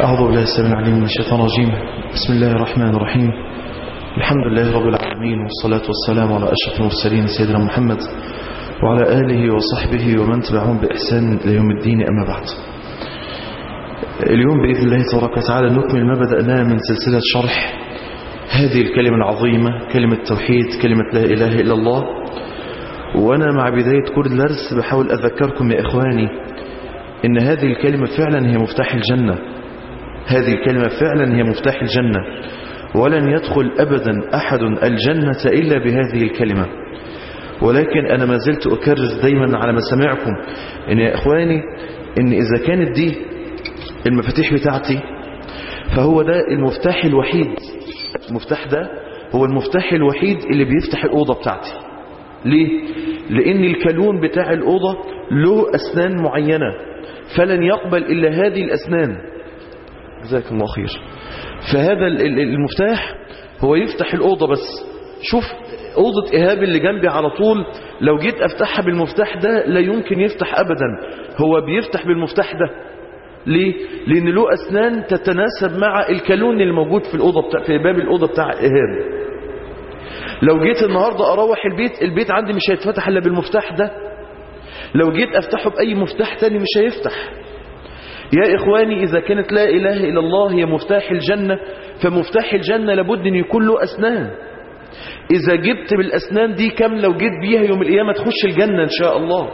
أعوذ بالله السميع العليم من الشيطان الرجيم بسم الله الرحمن الرحيم الحمد لله رب العالمين والصلاة والسلام على أشرف المرسلين سيدنا محمد وعلى آله وصحبه ومن تبعهم بإحسان إلى يوم الدين أما بعد اليوم بإذن الله تبارك وتعالى نكمل ما بدأناه من سلسلة شرح هذه الكلمة العظيمة كلمة توحيد كلمة لا إله إلا الله وأنا مع بداية كل درس بحاول أذكركم يا إخواني إن هذه الكلمة فعلا هي مفتاح الجنة هذه الكلمة فعلا هي مفتاح الجنة ولن يدخل أبدا أحد الجنة إلا بهذه الكلمة ولكن أنا ما زلت أكرز دايما على مسامعكم إن يا إخواني إن إذا كانت دي المفاتيح بتاعتي فهو ده المفتاح الوحيد المفتاح ده هو المفتاح الوحيد اللي بيفتح الأوضة بتاعتي ليه؟ لأن الكالون بتاع الأوضة له أسنان معينة فلن يقبل إلا هذه الأسنان جزاك الله خير فهذا المفتاح هو يفتح الأوضة بس شوف أوضة إيهاب اللي جنبي على طول لو جيت أفتحها بالمفتاح ده لا يمكن يفتح أبدا هو بيفتح بالمفتاح ده ليه؟ لأن له أسنان تتناسب مع الكالون اللي موجود في الأوضة بتاع في باب الأوضة بتاع إيهاب لو جيت النهاردة أروح البيت البيت عندي مش هيتفتح إلا بالمفتاح ده لو جيت أفتحه بأي مفتاح تاني مش هيفتح يا إخواني إذا كانت لا إله إلا الله هي مفتاح الجنة فمفتاح الجنة لابد أن يكون له أسنان إذا جبت بالأسنان دي كم لو جيت بيها يوم القيامة تخش الجنة إن شاء الله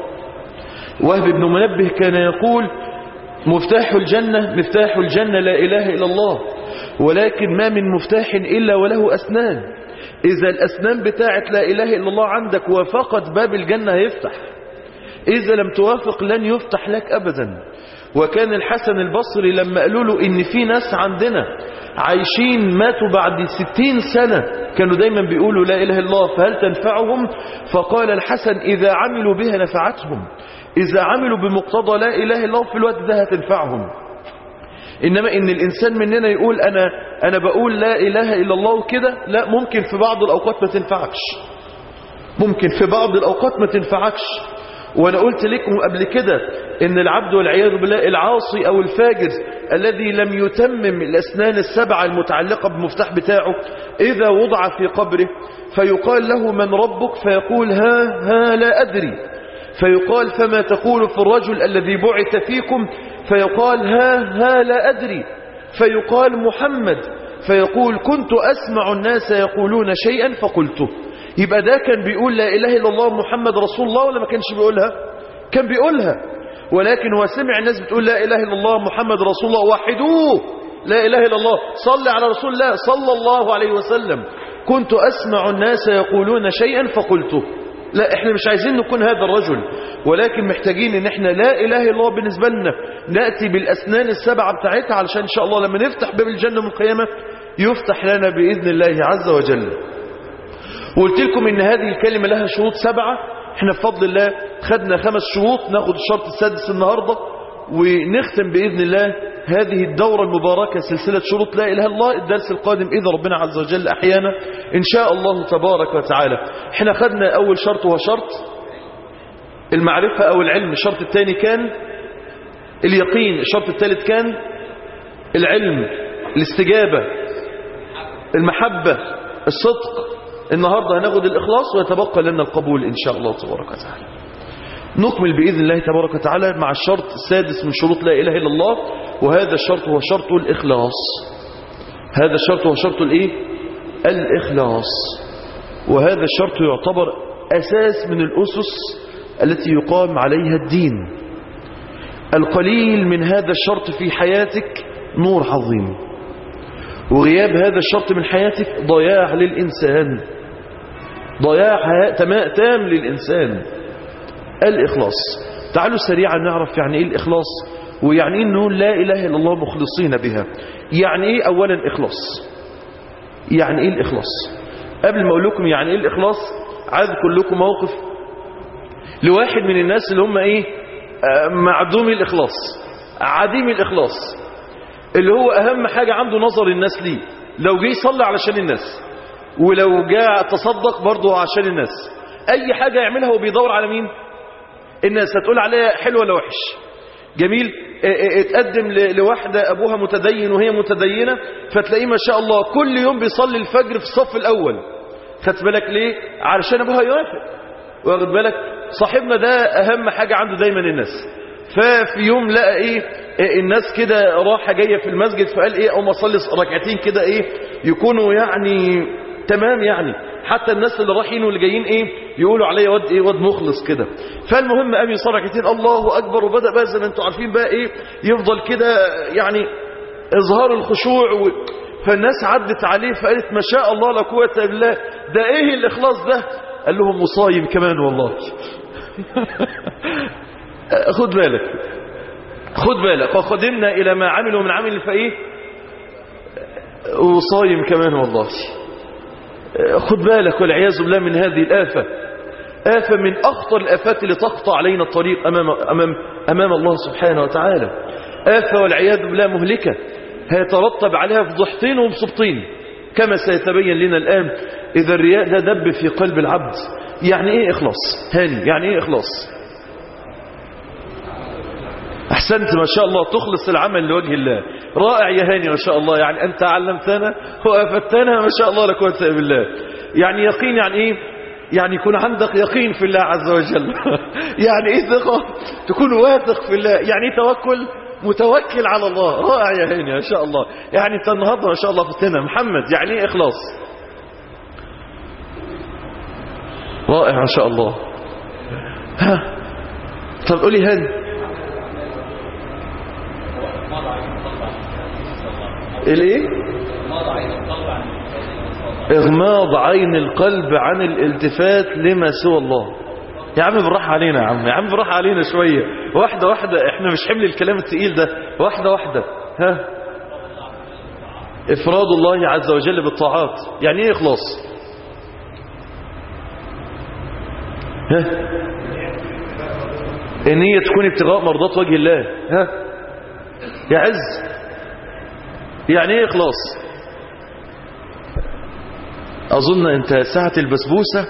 وهب بن منبه كان يقول مفتاح الجنة مفتاح الجنة لا إله إلا الله ولكن ما من مفتاح إلا وله أسنان إذا الأسنان بتاعت لا إله إلا الله عندك وفقط باب الجنة هيفتح إذا لم توافق لن يفتح لك أبدا وكان الحسن البصري لما قالوا له إن في ناس عندنا عايشين ماتوا بعد ستين سنة كانوا دايما بيقولوا لا إله إلا الله فهل تنفعهم فقال الحسن إذا عملوا بها نفعتهم إذا عملوا بمقتضى لا إله إلا الله في الوقت ده هتنفعهم إنما إن الإنسان مننا يقول أنا, أنا بقول لا إله إلا الله وكده لا ممكن في بعض الأوقات ما تنفعكش ممكن في بعض الأوقات ما تنفعكش وأنا قلت لكم قبل كده إن العبد والعياذ بالله العاصي أو الفاجر الذي لم يتمم الأسنان السبعة المتعلقة بالمفتاح بتاعه إذا وضع في قبره فيقال له من ربك فيقول ها ها لا أدري فيقال فما تقول في الرجل الذي بعث فيكم فيقال ها ها لا أدري فيقال محمد فيقول كنت أسمع الناس يقولون شيئا فقلته يبقى ده كان بيقول لا إله إلا الله محمد رسول الله ولا ما كانش بيقولها كان بيقولها ولكن هو سمع الناس بتقول لا إله إلا الله محمد رسول الله وحدوه لا إله إلا الله صل على رسول الله صلى الله عليه وسلم كنت أسمع الناس يقولون شيئا فقلته لا احنا مش عايزين نكون هذا الرجل ولكن محتاجين ان احنا لا اله الا الله بالنسبة لنا نأتي بالاسنان السبعة بتاعتها علشان ان شاء الله لما نفتح باب الجنة من القيامة يفتح لنا بإذن الله عز وجل وقلت لكم ان هذه الكلمة لها شروط سبعة احنا بفضل الله خدنا خمس شروط ناخد الشرط السادس النهاردة ونختم بإذن الله هذه الدورة المباركة سلسلة شروط لا إله إلا الله الدرس القادم إذا ربنا عز وجل أحيانا إن شاء الله تبارك وتعالى احنا خدنا أول شرط وهو شرط المعرفة أو العلم الشرط الثاني كان اليقين الشرط الثالث كان العلم الاستجابة المحبة الصدق النهاردة هناخد الإخلاص ويتبقى لنا القبول إن شاء الله تبارك وتعالى نكمل بإذن الله تبارك وتعالى مع الشرط السادس من شروط لا إله إلا الله وهذا الشرط هو شرط الإخلاص هذا الشرط هو شرط الإيه؟ الإخلاص وهذا الشرط يعتبر أساس من الأسس التي يقام عليها الدين القليل من هذا الشرط في حياتك نور عظيم وغياب هذا الشرط من حياتك ضياع للإنسان ضياع تام للإنسان الإخلاص تعالوا سريعا نعرف يعني إيه الإخلاص ويعني إيه نقول لا إله إلا الله مخلصين بها يعني إيه أولا إخلاص يعني إيه الإخلاص قبل ما أقول لكم يعني إيه الإخلاص عايز لكم موقف لواحد من الناس اللي هم إيه معدومي الإخلاص عديم الإخلاص اللي هو أهم حاجة عنده نظر الناس ليه لو جه يصلي علشان الناس ولو جاء تصدق برضه عشان الناس أي حاجة يعملها هو بيدور على مين الناس هتقول عليها حلو ولا وحش جميل اتقدم لواحدة أبوها متدين وهي متدينة فتلاقيه ما شاء الله كل يوم بيصلي الفجر في الصف الأول خدت بالك ليه علشان أبوها يوافق واخد بالك صاحبنا ده أهم حاجة عنده دايما الناس ففي يوم لقى ايه الناس كده راحة جاية في المسجد فقال ايه او اصلي ركعتين كده ايه يكونوا يعني تمام يعني حتى الناس اللي رايحين واللي جايين ايه يقولوا عليا واد ايه واد مخلص كده فالمهم قام يصلي ركعتين الله اكبر وبدا بقى زي ما انتم عارفين بقى ايه يفضل كده يعني اظهار الخشوع و... فالناس عدت عليه فقالت ما شاء الله لا قوه الا بالله ده ايه الاخلاص ده قال لهم مصايب كمان والله خد بالك خد بالك وقدمنا إلى ما عملوا من عمل فإيه وصايم كمان والله خد بالك والعياذ بالله من هذه الآفة آفة من أخطر الآفات اللي تقطع علينا الطريق أمام, أمام, أمام الله سبحانه وتعالى آفة والعياذ بالله مهلكة هيترتب عليها فضحتين ومصبتين كما سيتبين لنا الآن إذا الرياء ده دب في قلب العبد يعني إيه إخلاص هاني يعني إيه إخلاص أحسنت ما شاء الله تخلص العمل لوجه الله رائع يا هاني ما شاء الله يعني أنت علمتنا وأفدتنا ما شاء الله لا قوه الا بالله يعني يقين يعني إيه يعني يكون عندك يقين في الله عز وجل يعني إيه ثقة تكون واثق في الله يعني إيه توكل متوكل على الله رائع يا هاني ما شاء الله يعني أنت النهاردة ما شاء الله فتنا محمد يعني إيه إخلاص رائع ما شاء الله ها طب قولي هاني الايه اغماض عين القلب عن الالتفات لما سوى الله يا عم بالراحه علينا يا عم يا عم بالراحه علينا شويه واحده واحده احنا مش حمل الكلام الثقيل ده واحده واحده ها افراد الله عز وجل بالطاعات يعني ايه اخلاص ها ان هي تكون ابتغاء مرضات وجه الله ها يا عز يعني ايه اخلاص اظن انت ساعة البسبوسة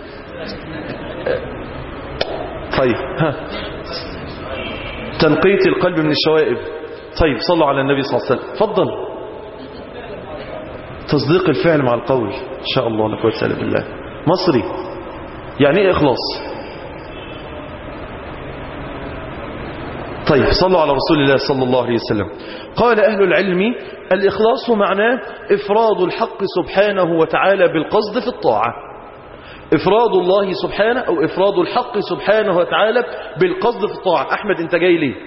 طيب ها تنقية القلب من الشوائب طيب صلوا على النبي صلى الله عليه وسلم فضل تصديق الفعل مع القول ان شاء الله لا قوه الا بالله مصري يعني ايه اخلاص طيب صلوا على رسول الله صلى الله عليه وسلم قال أهل العلم الإخلاص معناه إفراد الحق سبحانه وتعالى بالقصد في الطاعة إفراد الله سبحانه أو إفراد الحق سبحانه وتعالى بالقصد في الطاعة أحمد أنت جاي ليه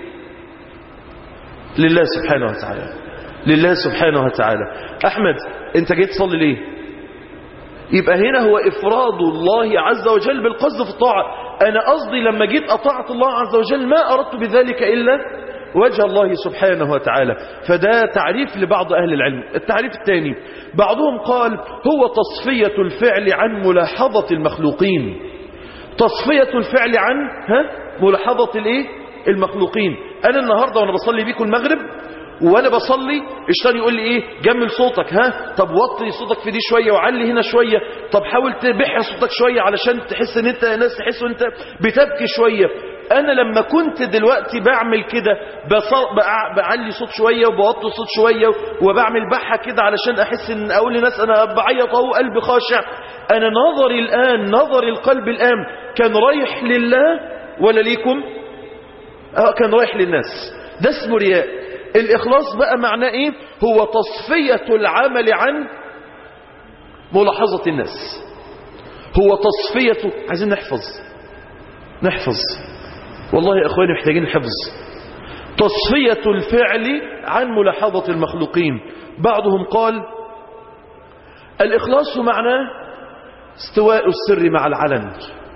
لله سبحانه وتعالى لله سبحانه وتعالى أحمد أنت جاي تصلي ليه يبقى هنا هو إفراد الله عز وجل بالقصد في الطاعة أنا قصدي لما جيت أطاعت الله عز وجل ما أردت بذلك إلا وجه الله سبحانه وتعالى فده تعريف لبعض أهل العلم التعريف الثاني بعضهم قال هو تصفية الفعل عن ملاحظة المخلوقين تصفية الفعل عن ها ملاحظة الايه المخلوقين أنا النهاردة وأنا بصلي بيكم المغرب وانا بصلي الشيطان يقول لي ايه جمل صوتك ها طب وطي صوتك في دي شويه وعلي هنا شويه طب حاول تبح صوتك شويه علشان تحس ان انت ناس تحس ان انت بتبكي شويه انا لما كنت دلوقتي بعمل كده بعلي صوت شويه وبوطي صوت شويه وبعمل بحه كده علشان احس ان اقول لناس انا بعيط اهو قلبي خاشع انا نظري الان نظري القلب الان كان رايح لله ولا ليكم اه كان رايح للناس ده اسمه رياء الإخلاص بقى معناه إيه هو تصفية العمل عن ملاحظة الناس هو تصفيته عايزين نحفظ نحفظ والله يا إخواني محتاجين حفظ تصفية الفعل عن ملاحظة المخلوقين بعضهم قال الإخلاص معناه استواء السر مع العلن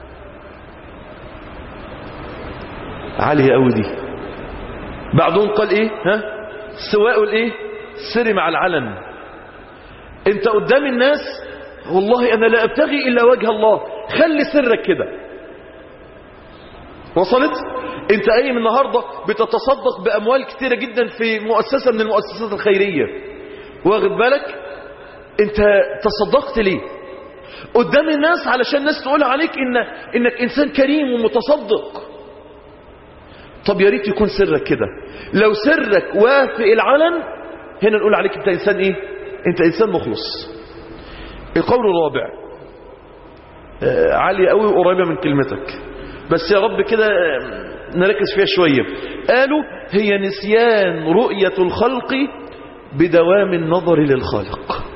عالية قوي دي بعضهم قال ايه ها سواء الايه السر مع العلن انت قدام الناس والله انا لا ابتغي الا وجه الله خلي سرك كده وصلت انت قايم النهارده بتتصدق باموال كتيره جدا في مؤسسه من المؤسسات الخيريه واخد بالك انت تصدقت ليه قدام الناس علشان الناس تقول عليك إن انك انسان كريم ومتصدق طب يا ريت يكون سرك كده لو سرك وافق العلن هنا نقول عليك انت انسان ايه انت انسان مخلص القول الرابع آه عالية قوي وقريبة من كلمتك بس يا رب كده نركز فيها شوية قالوا هي نسيان رؤية الخلق بدوام النظر للخالق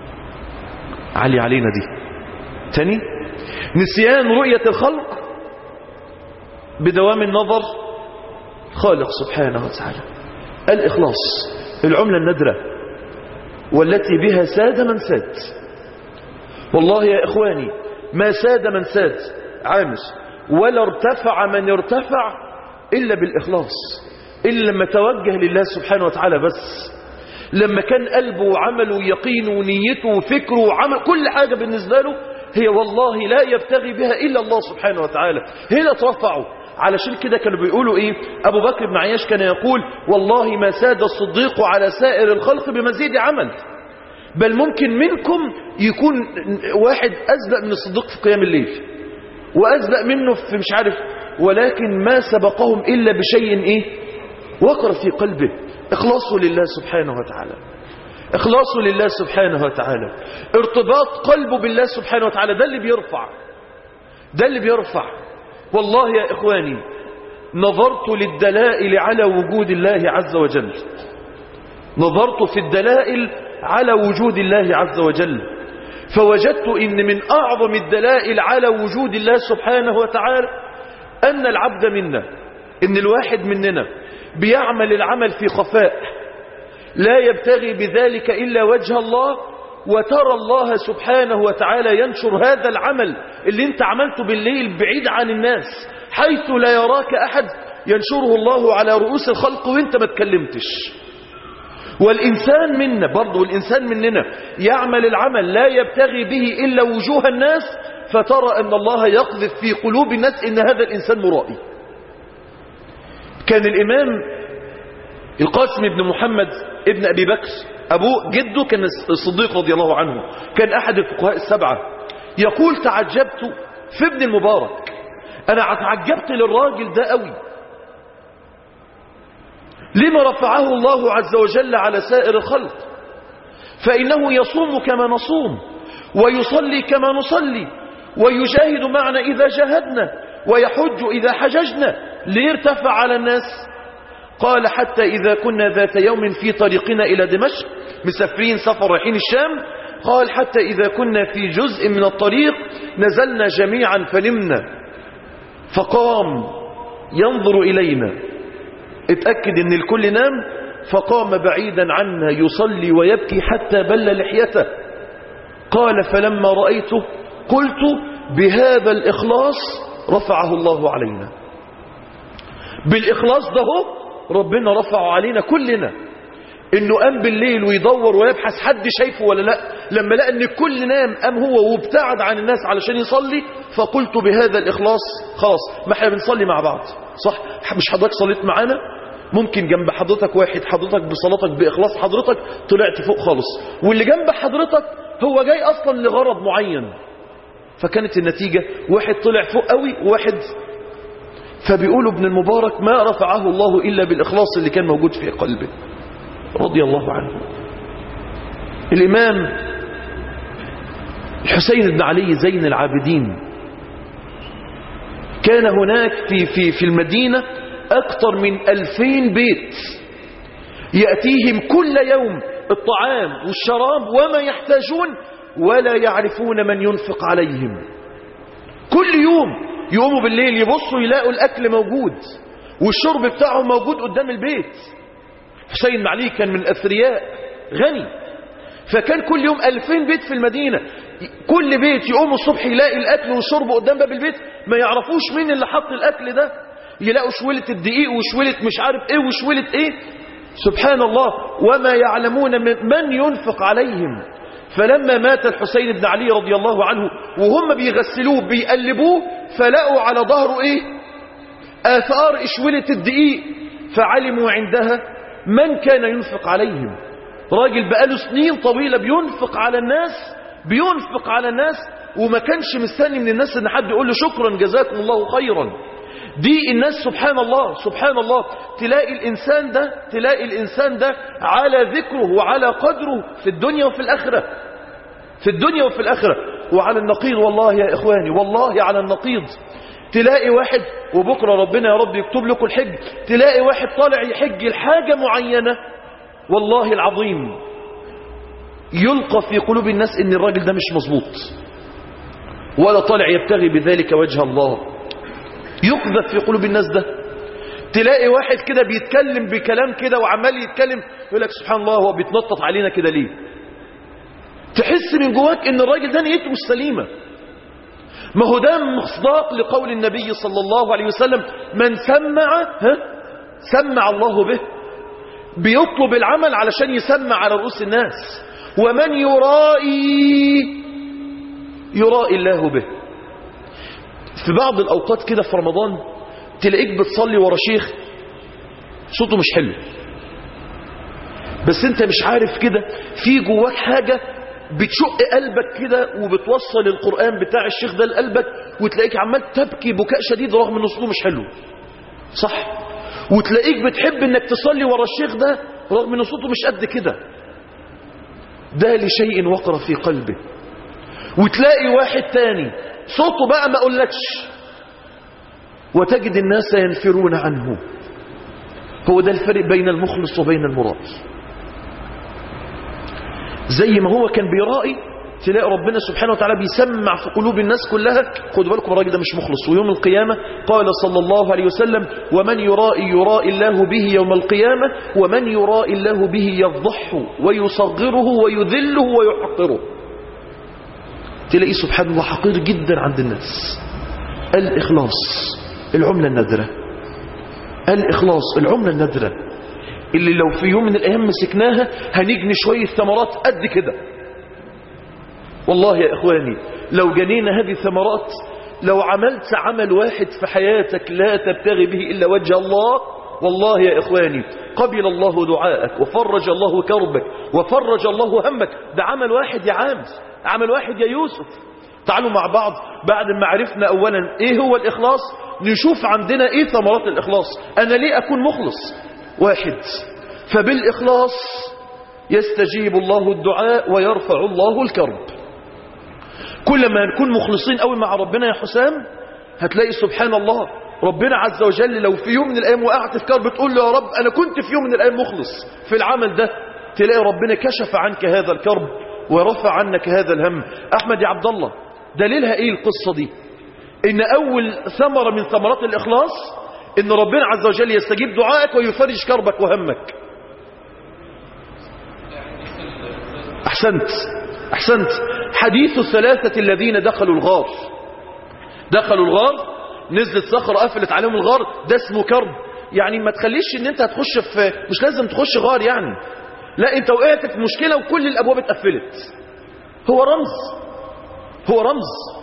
علي علينا دي تاني نسيان رؤية الخلق بدوام النظر خالق سبحانه وتعالى الإخلاص العملة النادرة والتي بها ساد من ساد والله يا إخواني ما ساد من ساد عامس ولا ارتفع من ارتفع إلا بالإخلاص إلا لما توجه لله سبحانه وتعالى بس لما كان قلبه وعمله ويقينه ونيته وفكره وعمل كل حاجة بالنسبة له هي والله لا يبتغي بها إلا الله سبحانه وتعالى هنا ترفعوا علشان كده كانوا بيقولوا إيه أبو بكر بن عياش كان يقول والله ما ساد الصديق على سائر الخلق بمزيد عمل بل ممكن منكم يكون واحد أسبق من الصديق في قيام الليل وأسبق منه في مش عارف ولكن ما سبقهم إلا بشيء إيه وقر في قلبه إخلاصه لله سبحانه وتعالى إخلاصه لله سبحانه وتعالى ارتباط قلبه بالله سبحانه وتعالى ده اللي بيرفع ده اللي بيرفع والله يا إخواني نظرت للدلائل على وجود الله عز وجل نظرت في الدلائل على وجود الله عز وجل فوجدت إن من أعظم الدلائل على وجود الله سبحانه وتعالى أن العبد منا إن الواحد مننا بيعمل العمل في خفاء لا يبتغي بذلك إلا وجه الله وترى الله سبحانه وتعالى ينشر هذا العمل اللي انت عملته بالليل بعيد عن الناس حيث لا يراك أحد ينشره الله على رؤوس الخلق وانت ما تكلمتش والإنسان منا برضو الإنسان مننا يعمل العمل لا يبتغي به إلا وجوه الناس فترى أن الله يقذف في قلوب الناس إن هذا الإنسان مرائي كان الإمام القاسم بن محمد ابن أبي بكر أبوه جده كان الصديق رضي الله عنه كان أحد الفقهاء السبعة يقول تعجبت في ابن المبارك أنا تعجبت للراجل ده قوي لما رفعه الله عز وجل على سائر الخلق فإنه يصوم كما نصوم ويصلي كما نصلي ويجاهد معنا إذا جاهدنا ويحج إذا حججنا ليرتفع على الناس قال حتى إذا كنا ذات يوم في طريقنا إلى دمشق مسافرين سفر رايحين الشام قال حتى إذا كنا في جزء من الطريق نزلنا جميعا فنمنا فقام ينظر إلينا اتأكد ان الكل نام فقام بعيدا عنا يصلي ويبكي حتى بل لحيته قال فلما رأيته قلت بهذا الإخلاص رفعه الله علينا بالإخلاص ده ربنا رفعه علينا كلنا انه قام بالليل ويدور ويبحث حد شايفه ولا لا لما لقى ان الكل نام قام هو وابتعد عن الناس علشان يصلي فقلت بهذا الاخلاص خلاص ما احنا بنصلي مع بعض صح مش حضرتك صليت معانا ممكن جنب حضرتك واحد حضرتك بصلاتك باخلاص حضرتك طلعت فوق خالص واللي جنب حضرتك هو جاي اصلا لغرض معين فكانت النتيجة واحد طلع فوق قوي وواحد فبيقولوا ابن المبارك ما رفعه الله إلا بالإخلاص اللي كان موجود في قلبه رضي الله عنه الإمام الحسين بن علي زين العابدين كان هناك في, في, في المدينة أكثر من ألفين بيت يأتيهم كل يوم الطعام والشراب وما يحتاجون ولا يعرفون من ينفق عليهم كل يوم يقوموا بالليل يبصوا يلاقوا الأكل موجود والشرب بتاعهم موجود قدام البيت حسين معلي كان من الأثرياء غني فكان كل يوم ألفين بيت في المدينة كل بيت يقوموا الصبح يلاقي الأكل والشرب قدام باب البيت ما يعرفوش مين اللي حط الأكل ده يلاقوا شويلة الدقيق وشويلة مش عارف ايه وشويلة ايه سبحان الله وما يعلمون من ينفق عليهم فلما مات الحسين بن علي رضي الله عنه وهم بيغسلوه بيقلبوه فلقوا على ظهره ايه آثار اشولة الدقيق فعلموا عندها من كان ينفق عليهم راجل بقاله سنين طويلة بينفق على الناس بينفق على الناس وما كانش مستني من الناس ان حد يقول له شكرا جزاكم الله خيرا دي الناس سبحان الله سبحان الله تلاقي الإنسان ده تلاقي الإنسان ده على ذكره وعلى قدره في الدنيا وفي الآخرة في الدنيا وفي الآخرة وعلى النقيض والله يا إخواني والله على النقيض تلاقي واحد وبكرة ربنا يا رب يكتب لكم الحج تلاقي واحد طالع يحج لحاجة معينة والله العظيم يلقى في قلوب الناس ان الراجل ده مش مظبوط ولا طالع يبتغي بذلك وجه الله يقذف في قلوب الناس ده تلاقي واحد كده بيتكلم بكلام كده وعمال يتكلم يقول لك سبحان الله هو بيتنطط علينا كده ليه تحس من جواك ان الراجل ده نيته مش سليمه ما هو ده مصداق لقول النبي صلى الله عليه وسلم من سمع ها سمع الله به بيطلب العمل علشان يسمع على رؤوس الناس ومن يرائي يرائي الله به في بعض الأوقات كده في رمضان تلاقيك بتصلي ورا شيخ صوته مش حلو بس انت مش عارف كده في جواك حاجة بتشق قلبك كده وبتوصل القرآن بتاع الشيخ ده لقلبك وتلاقيك عمال تبكي بكاء شديد رغم ان صوته مش حلو صح وتلاقيك بتحب انك تصلي ورا الشيخ ده رغم ان صوته مش قد كده ده لشيء وقر في قلبه وتلاقي واحد تاني صوته بقى ما اقولكش وتجد الناس ينفرون عنه هو ده الفرق بين المخلص وبين المراد زي ما هو كان بيرائي تلاقي ربنا سبحانه وتعالى بيسمع في قلوب الناس كلها خدوا بالكم الراجل ده مش مخلص ويوم القيامة قال صلى الله عليه وسلم ومن يرائي يرائي الله به يوم القيامة ومن يرائي الله به يفضحه ويصغره ويذله ويحقره تلاقي سبحان الله حقير جدا عند الناس الإخلاص العملة النادرة الإخلاص العملة النادرة اللي لو في يوم من الأيام مسكناها هنجني شوية ثمرات قد كده والله يا إخواني لو جنينا هذه الثمرات لو عملت عمل واحد في حياتك لا تبتغي به إلا وجه الله والله يا إخواني قبل الله دعاءك وفرج الله كربك وفرج الله همك ده عمل واحد يا عام عمل واحد يا يوسف تعالوا مع بعض بعد ما عرفنا أولا إيه هو الإخلاص نشوف عندنا إيه ثمرات الإخلاص أنا ليه أكون مخلص واحد فبالإخلاص يستجيب الله الدعاء ويرفع الله الكرب كل ما نكون مخلصين قوي مع ربنا يا حسام هتلاقي سبحان الله ربنا عز وجل لو في يوم من الأيام وقعت في كرب تقول له يا رب أنا كنت في يوم من الأيام مخلص في العمل ده تلاقي ربنا كشف عنك هذا الكرب ورفع عنك هذا الهم أحمد يا عبد الله دليلها إيه القصة دي إن أول ثمرة من ثمرات الإخلاص إن ربنا عز وجل يستجيب دعائك ويفرج كربك وهمك أحسنت أحسنت حديث الثلاثة الذين دخلوا الغار دخلوا الغار نزلت صخرة قفلت عليهم الغار ده اسمه كرب يعني ما تخليش ان انت هتخش في مش لازم تخش غار يعني لا انت وقعت في مشكلة وكل الابواب اتقفلت هو رمز هو رمز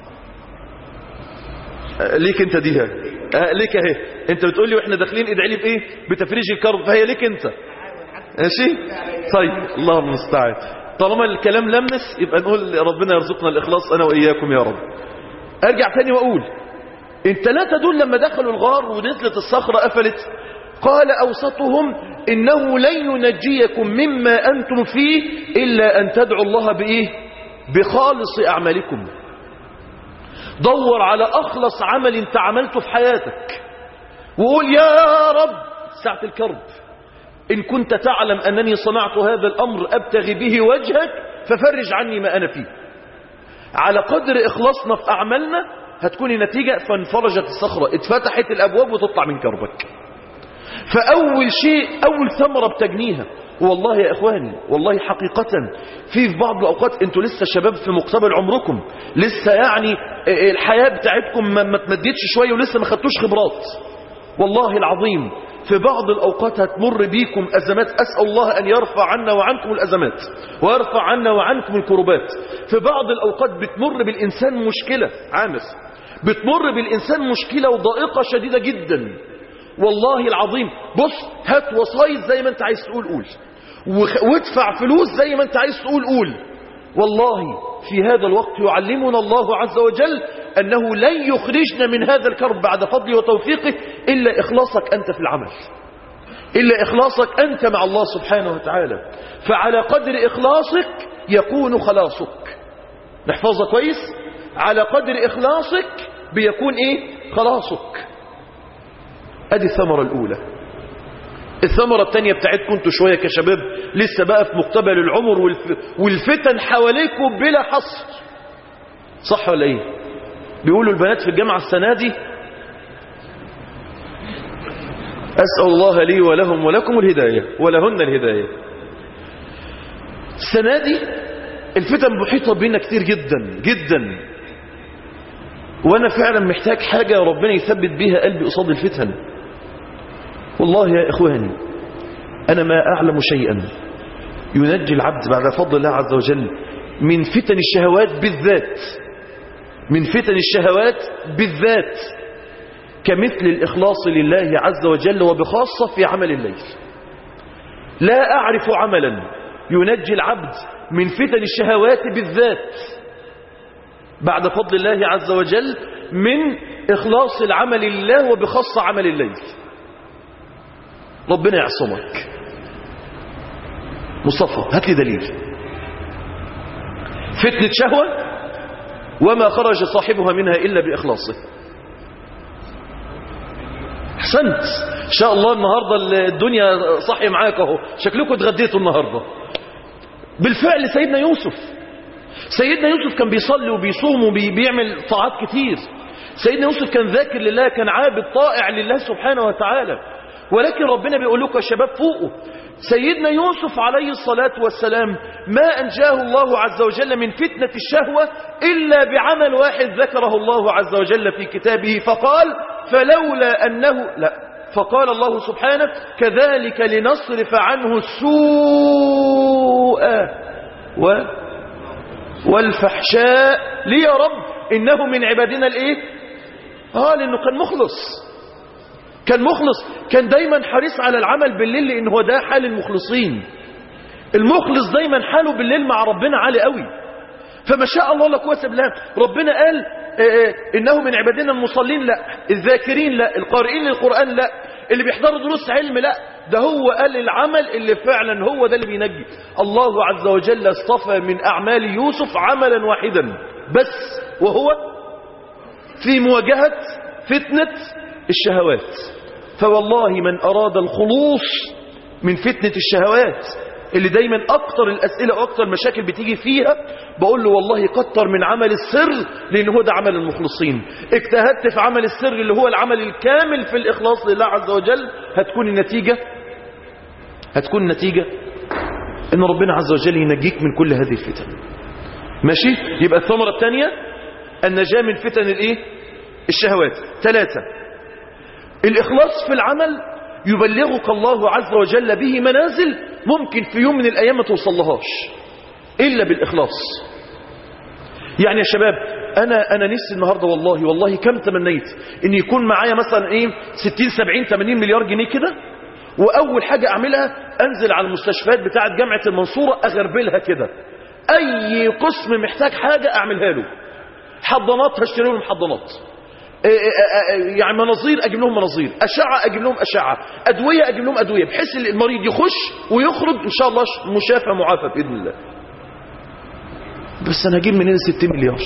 آه ليك انت دي هاي آه ليك اهي انت بتقول لي واحنا داخلين ادعي لي بايه بتفريج الكرب فهي ليك انت ماشي طيب الله المستعان طالما الكلام لمس يبقى نقول ربنا يرزقنا الإخلاص أنا وإياكم يا رب أرجع تاني وأقول الثلاثة دول لما دخلوا الغار ونزلت الصخرة قفلت قال أوسطهم إنه لن ينجيكم مما أنتم فيه إلا أن تدعوا الله بإيه بخالص أعمالكم دور على أخلص عمل انت عملته في حياتك وقول يا رب ساعة الكرب إن كنت تعلم أنني صنعت هذا الأمر أبتغي به وجهك ففرج عني ما أنا فيه على قدر إخلاصنا في أعمالنا هتكون النتيجة فانفرجت الصخرة اتفتحت الأبواب وتطلع من كربك فأول شيء أول ثمرة بتجنيها والله يا إخواني والله حقيقة في في بعض الأوقات أنتوا لسه شباب في مقتبل عمركم لسه يعني الحياة بتاعتكم ما تمديتش شوية ولسه ما خدتوش خبرات والله العظيم في بعض الأوقات هتمر بيكم أزمات أسأل الله أن يرفع عنا وعنكم الأزمات ويرفع عنا وعنكم الكربات في بعض الأوقات بتمر بالإنسان مشكلة عامر بتمر بالإنسان مشكلة وضائقة شديدة جدا والله العظيم بص هات وصايد زي ما انت عايز تقول قول وادفع فلوس زي ما انت عايز تقول قول والله في هذا الوقت يعلمنا الله عز وجل أنه لن يخرجنا من هذا الكرب بعد فضله وتوفيقه إلا إخلاصك أنت في العمل إلا إخلاصك أنت مع الله سبحانه وتعالى فعلى قدر إخلاصك يكون خلاصك نحفظها كويس على قدر إخلاصك بيكون إيه خلاصك أدي الثمرة الأولى الثمرة الثانية بتاعتكم انتوا شوية كشباب لسه بقى في مقتبل العمر والف... والفتن حواليكم بلا حصر صح ولا ايه بيقولوا البنات في الجامعة السنة دي أسأل الله لي ولهم ولكم الهداية ولهن الهداية السنة دي الفتن محيطة بينا كتير جدا جدا وأنا فعلا محتاج حاجة ربنا يثبت بيها قلبي قصاد الفتن والله يا إخواني أنا ما أعلم شيئا ينجي العبد بعد فضل الله عز وجل من فتن الشهوات بالذات من فتن الشهوات بالذات كمثل الإخلاص لله عز وجل وبخاصة في عمل الليل لا أعرف عملا ينجي العبد من فتن الشهوات بالذات بعد فضل الله عز وجل من إخلاص العمل لله وبخاصة عمل الليل ربنا يعصمك مصطفى هات لي دليل فتنة شهوة وما خرج صاحبها منها إلا بإخلاصه احسنت ان شاء الله النهاردة الدنيا صحي معاك اهو شكلكم اتغديتوا النهاردة بالفعل سيدنا يوسف سيدنا يوسف كان بيصلي وبيصوم وبيعمل طاعات كتير سيدنا يوسف كان ذاكر لله كان عابد طائع لله سبحانه وتعالى ولكن ربنا بيقول لكم يا شباب فوقوا سيدنا يوسف عليه الصلاة والسلام ما أنجاه الله عز وجل من فتنة الشهوة إلا بعمل واحد ذكره الله عز وجل في كتابه فقال فلولا أنه لا فقال الله سبحانه كذلك لنصرف عنه السوء و والفحشاء ليه يا رب إنه من عبادنا الإيه آه لأنه كان مخلص كان مخلص كان دايما حريص على العمل بالليل لأن هو ده حال المخلصين المخلص دايما حاله بالليل مع ربنا عالي قوي فما شاء الله لا قوه بالله ربنا قال آه إنه من عبادنا المصلين لا الذاكرين لا القارئين للقرآن لا اللي بيحضروا دروس علم لا ده هو قال العمل اللي فعلا هو ده اللي بينجي الله عز وجل اصطفى من أعمال يوسف عملا واحدا بس وهو في مواجهة فتنة الشهوات فوالله من أراد الخلوص من فتنة الشهوات اللي دايما أكتر الأسئلة وأكتر المشاكل بتيجي فيها بقول له والله كتر من عمل السر لأن هو ده عمل المخلصين اجتهدت في عمل السر اللي هو العمل الكامل في الإخلاص لله عز وجل هتكون النتيجة هتكون النتيجة ان ربنا عز وجل ينجيك من كل هذه الفتن ماشي يبقى الثمرة الثانية النجاة من فتن الايه الشهوات ثلاثة الإخلاص في العمل يبلغك الله عز وجل به منازل ممكن في يوم من الأيام ما توصلهاش إلا بالإخلاص يعني يا شباب أنا أنا نفسي النهاردة والله والله كم تمنيت إن يكون معايا مثلا إيه 60 70 80 مليار جنيه كده وأول حاجة أعملها أنزل على المستشفيات بتاعة جامعة المنصورة أغربلها كده أي قسم محتاج حاجة أعملها له حضانات هشتري لهم حضانات يعني مناظير اجيب لهم مناظير اشعه اجيب لهم اشعه ادويه اجيب لهم ادويه بحيث المريض يخش ويخرج ان شاء الله مشافى معافى باذن الله بس انا هجيب منين 60 مليار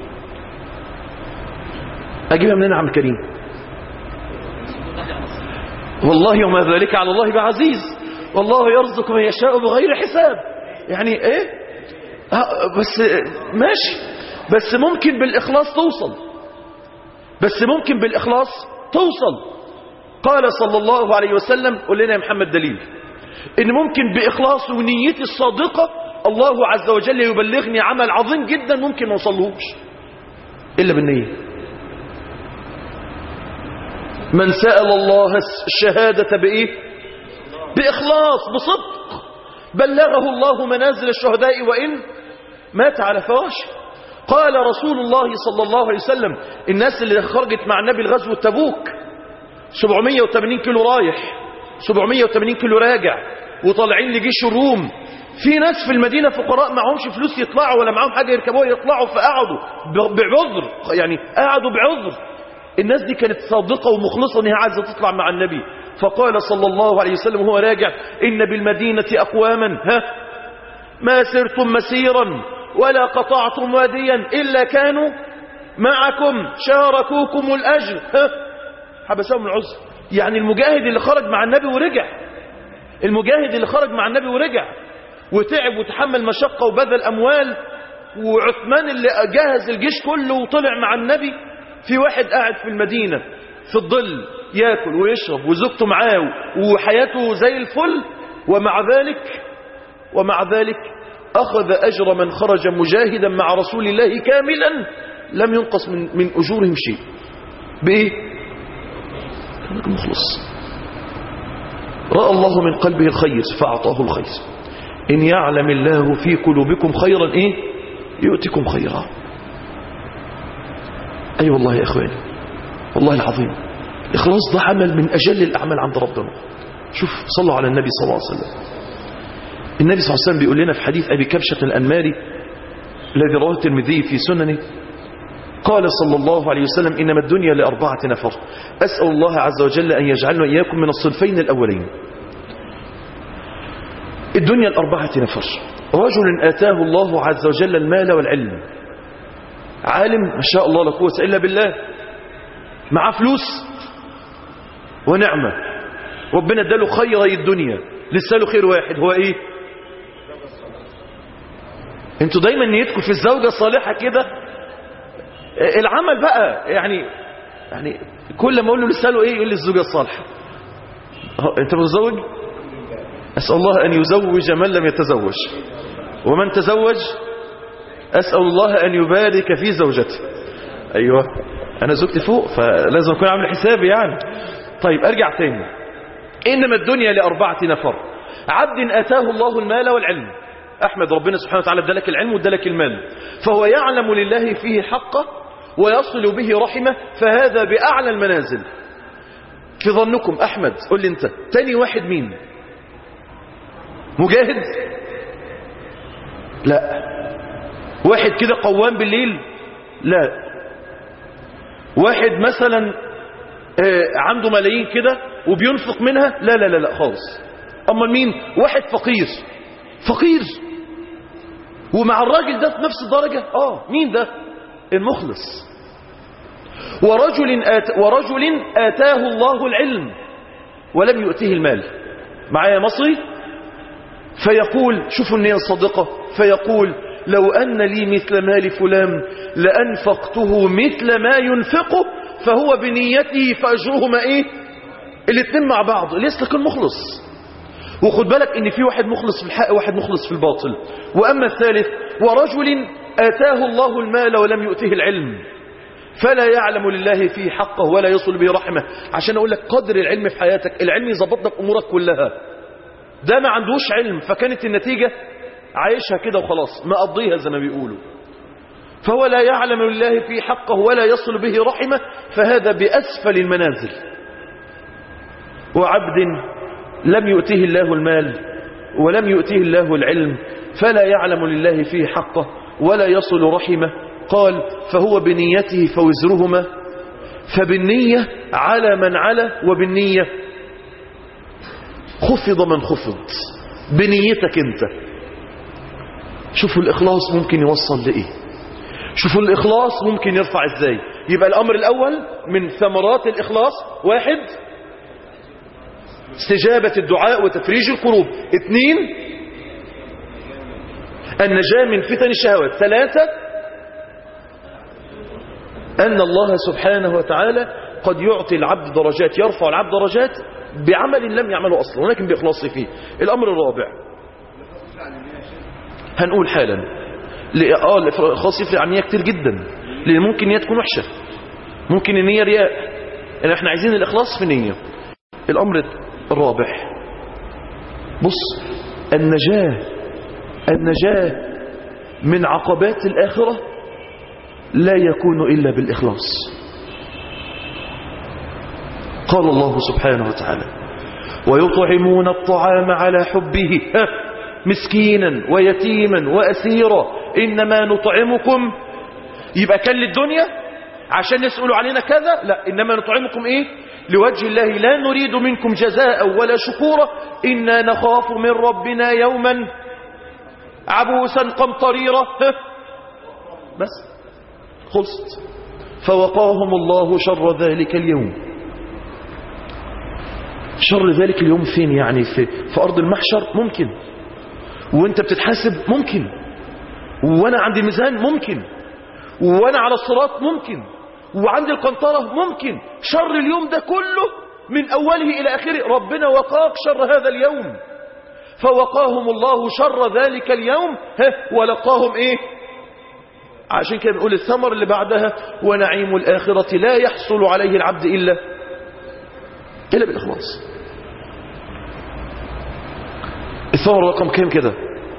اجيبها منين يا عم كريم والله وما ذلك على الله بعزيز والله يرزق من يشاء بغير حساب يعني ايه بس ماشي بس ممكن بالاخلاص توصل بس ممكن بالإخلاص توصل قال صلى الله عليه وسلم قل لنا يا محمد دليل إن ممكن بإخلاص ونيتي الصادقة الله عز وجل يبلغني عمل عظيم جدا ممكن ما وصلهوش إلا بالنية من سأل الله الشهادة بإيه بإخلاص بصدق بلغه الله منازل الشهداء وإن مات على فواشه قال رسول الله صلى الله عليه وسلم الناس اللي خرجت مع النبي الغزو التبوك 780 كيلو رايح 780 كيلو راجع وطالعين لجيش الروم في ناس في المدينة فقراء معهمش فلوس يطلعوا ولا معهم حاجة يركبوها يطلعوا فقعدوا ب- بعذر يعني قعدوا بعذر الناس دي كانت صادقة ومخلصة انها عايزة تطلع مع النبي فقال صلى الله عليه وسلم وهو راجع إن بالمدينة أقواما ها ما سرتم مسيرا ولا قطعتم واديا إلا كانوا معكم شاركوكم الأجر ها حبسهم العذر يعني المجاهد اللي خرج مع النبي ورجع المجاهد اللي خرج مع النبي ورجع وتعب وتحمل مشقة وبذل أموال وعثمان اللي جهز الجيش كله وطلع مع النبي في واحد قاعد في المدينة في الظل ياكل ويشرب وزوجته معاه وحياته زي الفل ومع ذلك ومع ذلك أخذ أجر من خرج مجاهدا مع رسول الله كاملا لم ينقص من, من أجورهم شيء بإيه؟ كان مخلص رأى الله من قلبه الخير فأعطاه الخير إن يعلم الله في قلوبكم خيرا إيه يؤتكم خيرا أي أيوة والله يا إخواني والله العظيم الإخلاص ده عمل من أجل الأعمال عند ربنا شوف صلوا على النبي صلى الله عليه وسلم النبي صلى الله عليه وسلم بيقول لنا في حديث أبي كبشة الأنماري الذي رواه الترمذي في سننه قال صلى الله عليه وسلم إنما الدنيا لأربعة نفر أسأل الله عز وجل أن يجعلنا إياكم من الصنفين الأولين الدنيا الأربعة نفر رجل آتاه الله عز وجل المال والعلم عالم ما شاء الله لا قوة إلا بالله معاه فلوس ونعمة ربنا اداله خيري الدنيا لسه له خير واحد هو ايه انتوا دايما نيتكم في الزوجة الصالحة كده العمل بقى يعني يعني كل ما اقول له لسه له ايه يقول لي الزوجة الصالحة أهو، انت متزوج اسأل الله ان يزوج من لم يتزوج ومن تزوج اسأل الله ان يبارك في زوجته ايوه انا زوجتي فوق فلازم اكون عامل حسابي يعني طيب ارجع تاني انما الدنيا لاربعه نفر عبد اتاه الله المال والعلم احمد ربنا سبحانه وتعالى ادالك العلم وادالك المال فهو يعلم لله فيه حقه ويصل به رحمه فهذا باعلى المنازل في ظنكم احمد قول لي انت تاني واحد مين مجاهد لا واحد كده قوام بالليل لا واحد مثلا آه، عنده ملايين كده وبينفق منها لا لا لا لا خالص اما مين واحد فقير فقير ومع الراجل ده في نفس الدرجة اه مين ده المخلص ورجل, آت ورجل آتاه الله العلم ولم يؤتيه المال معايا مصري فيقول شوفوا النية الصادقة فيقول لو أن لي مثل مال فلان لأنفقته مثل ما ينفقه فهو بنيته فأجرهما إيه الاثنين مع بعض ليس لك المخلص وخد بالك ان في واحد مخلص في الحق وواحد مخلص في الباطل واما الثالث ورجل اتاه الله المال ولم يؤته العلم فلا يعلم لله فيه حقه ولا يصل به رحمه عشان اقول لك قدر العلم في حياتك العلم يظبط لك امورك كلها ده ما عندوش علم فكانت النتيجه عايشها كده وخلاص مقضيها زي ما بيقولوا فهو لا يعلم لله فيه حقه ولا يصل به رحمه فهذا باسفل المنازل وعبد لم يؤتيه الله المال ولم يؤتيه الله العلم فلا يعلم لله فيه حقه ولا يصل رحمه قال فهو بنيته فوزرهما فبالنية على من على وبالنية خفض من خفض بنيتك انت شوفوا الإخلاص ممكن يوصل لإيه شوفوا الإخلاص ممكن يرفع إزاي يبقى الأمر الأول من ثمرات الإخلاص واحد استجابة الدعاء وتفريج القلوب اثنين النجاة من فتن الشهوات ثلاثة أن الله سبحانه وتعالى قد يعطي العبد درجات يرفع العبد درجات بعمل لم يعمله أصلا ولكن بإخلاصه فيه الأمر الرابع هنقول حالا ل- اه الإخلاص يفرق عن نية كتير جدا لأن ممكن نية تكون وحشة ممكن النية رياء يعني احنا عايزين الإخلاص في نية الأمر الرابع بص النجاة النجاة من عقبات الآخرة لا يكون إلا بالإخلاص قال الله سبحانه وتعالى ويطعمون الطعام على حبه ها، مسكينا ويتيما وأسيرا إنما نطعمكم يبقى كان للدنيا عشان يسألوا علينا كذا لا إنما نطعمكم إيه لوجه الله لا نريد منكم جزاء ولا شكورا إنا نخاف من ربنا يوما عبوسا قمطريرا بس خلصت فوقاهم الله شر ذلك اليوم شر ذلك اليوم فين يعني في, في أرض المحشر ممكن وانت بتتحاسب ممكن وانا عندي ميزان ممكن وانا على الصراط ممكن وعندي القنطرة ممكن شر اليوم ده كله من أوله إلى آخره ربنا وقاك شر هذا اليوم فوقاهم الله شر ذلك اليوم ها ولقاهم إيه عشان كده بنقول الثمر اللي بعدها ونعيم الآخرة لا يحصل عليه العبد إلا إلا بالإخلاص الثمر رقم كام كده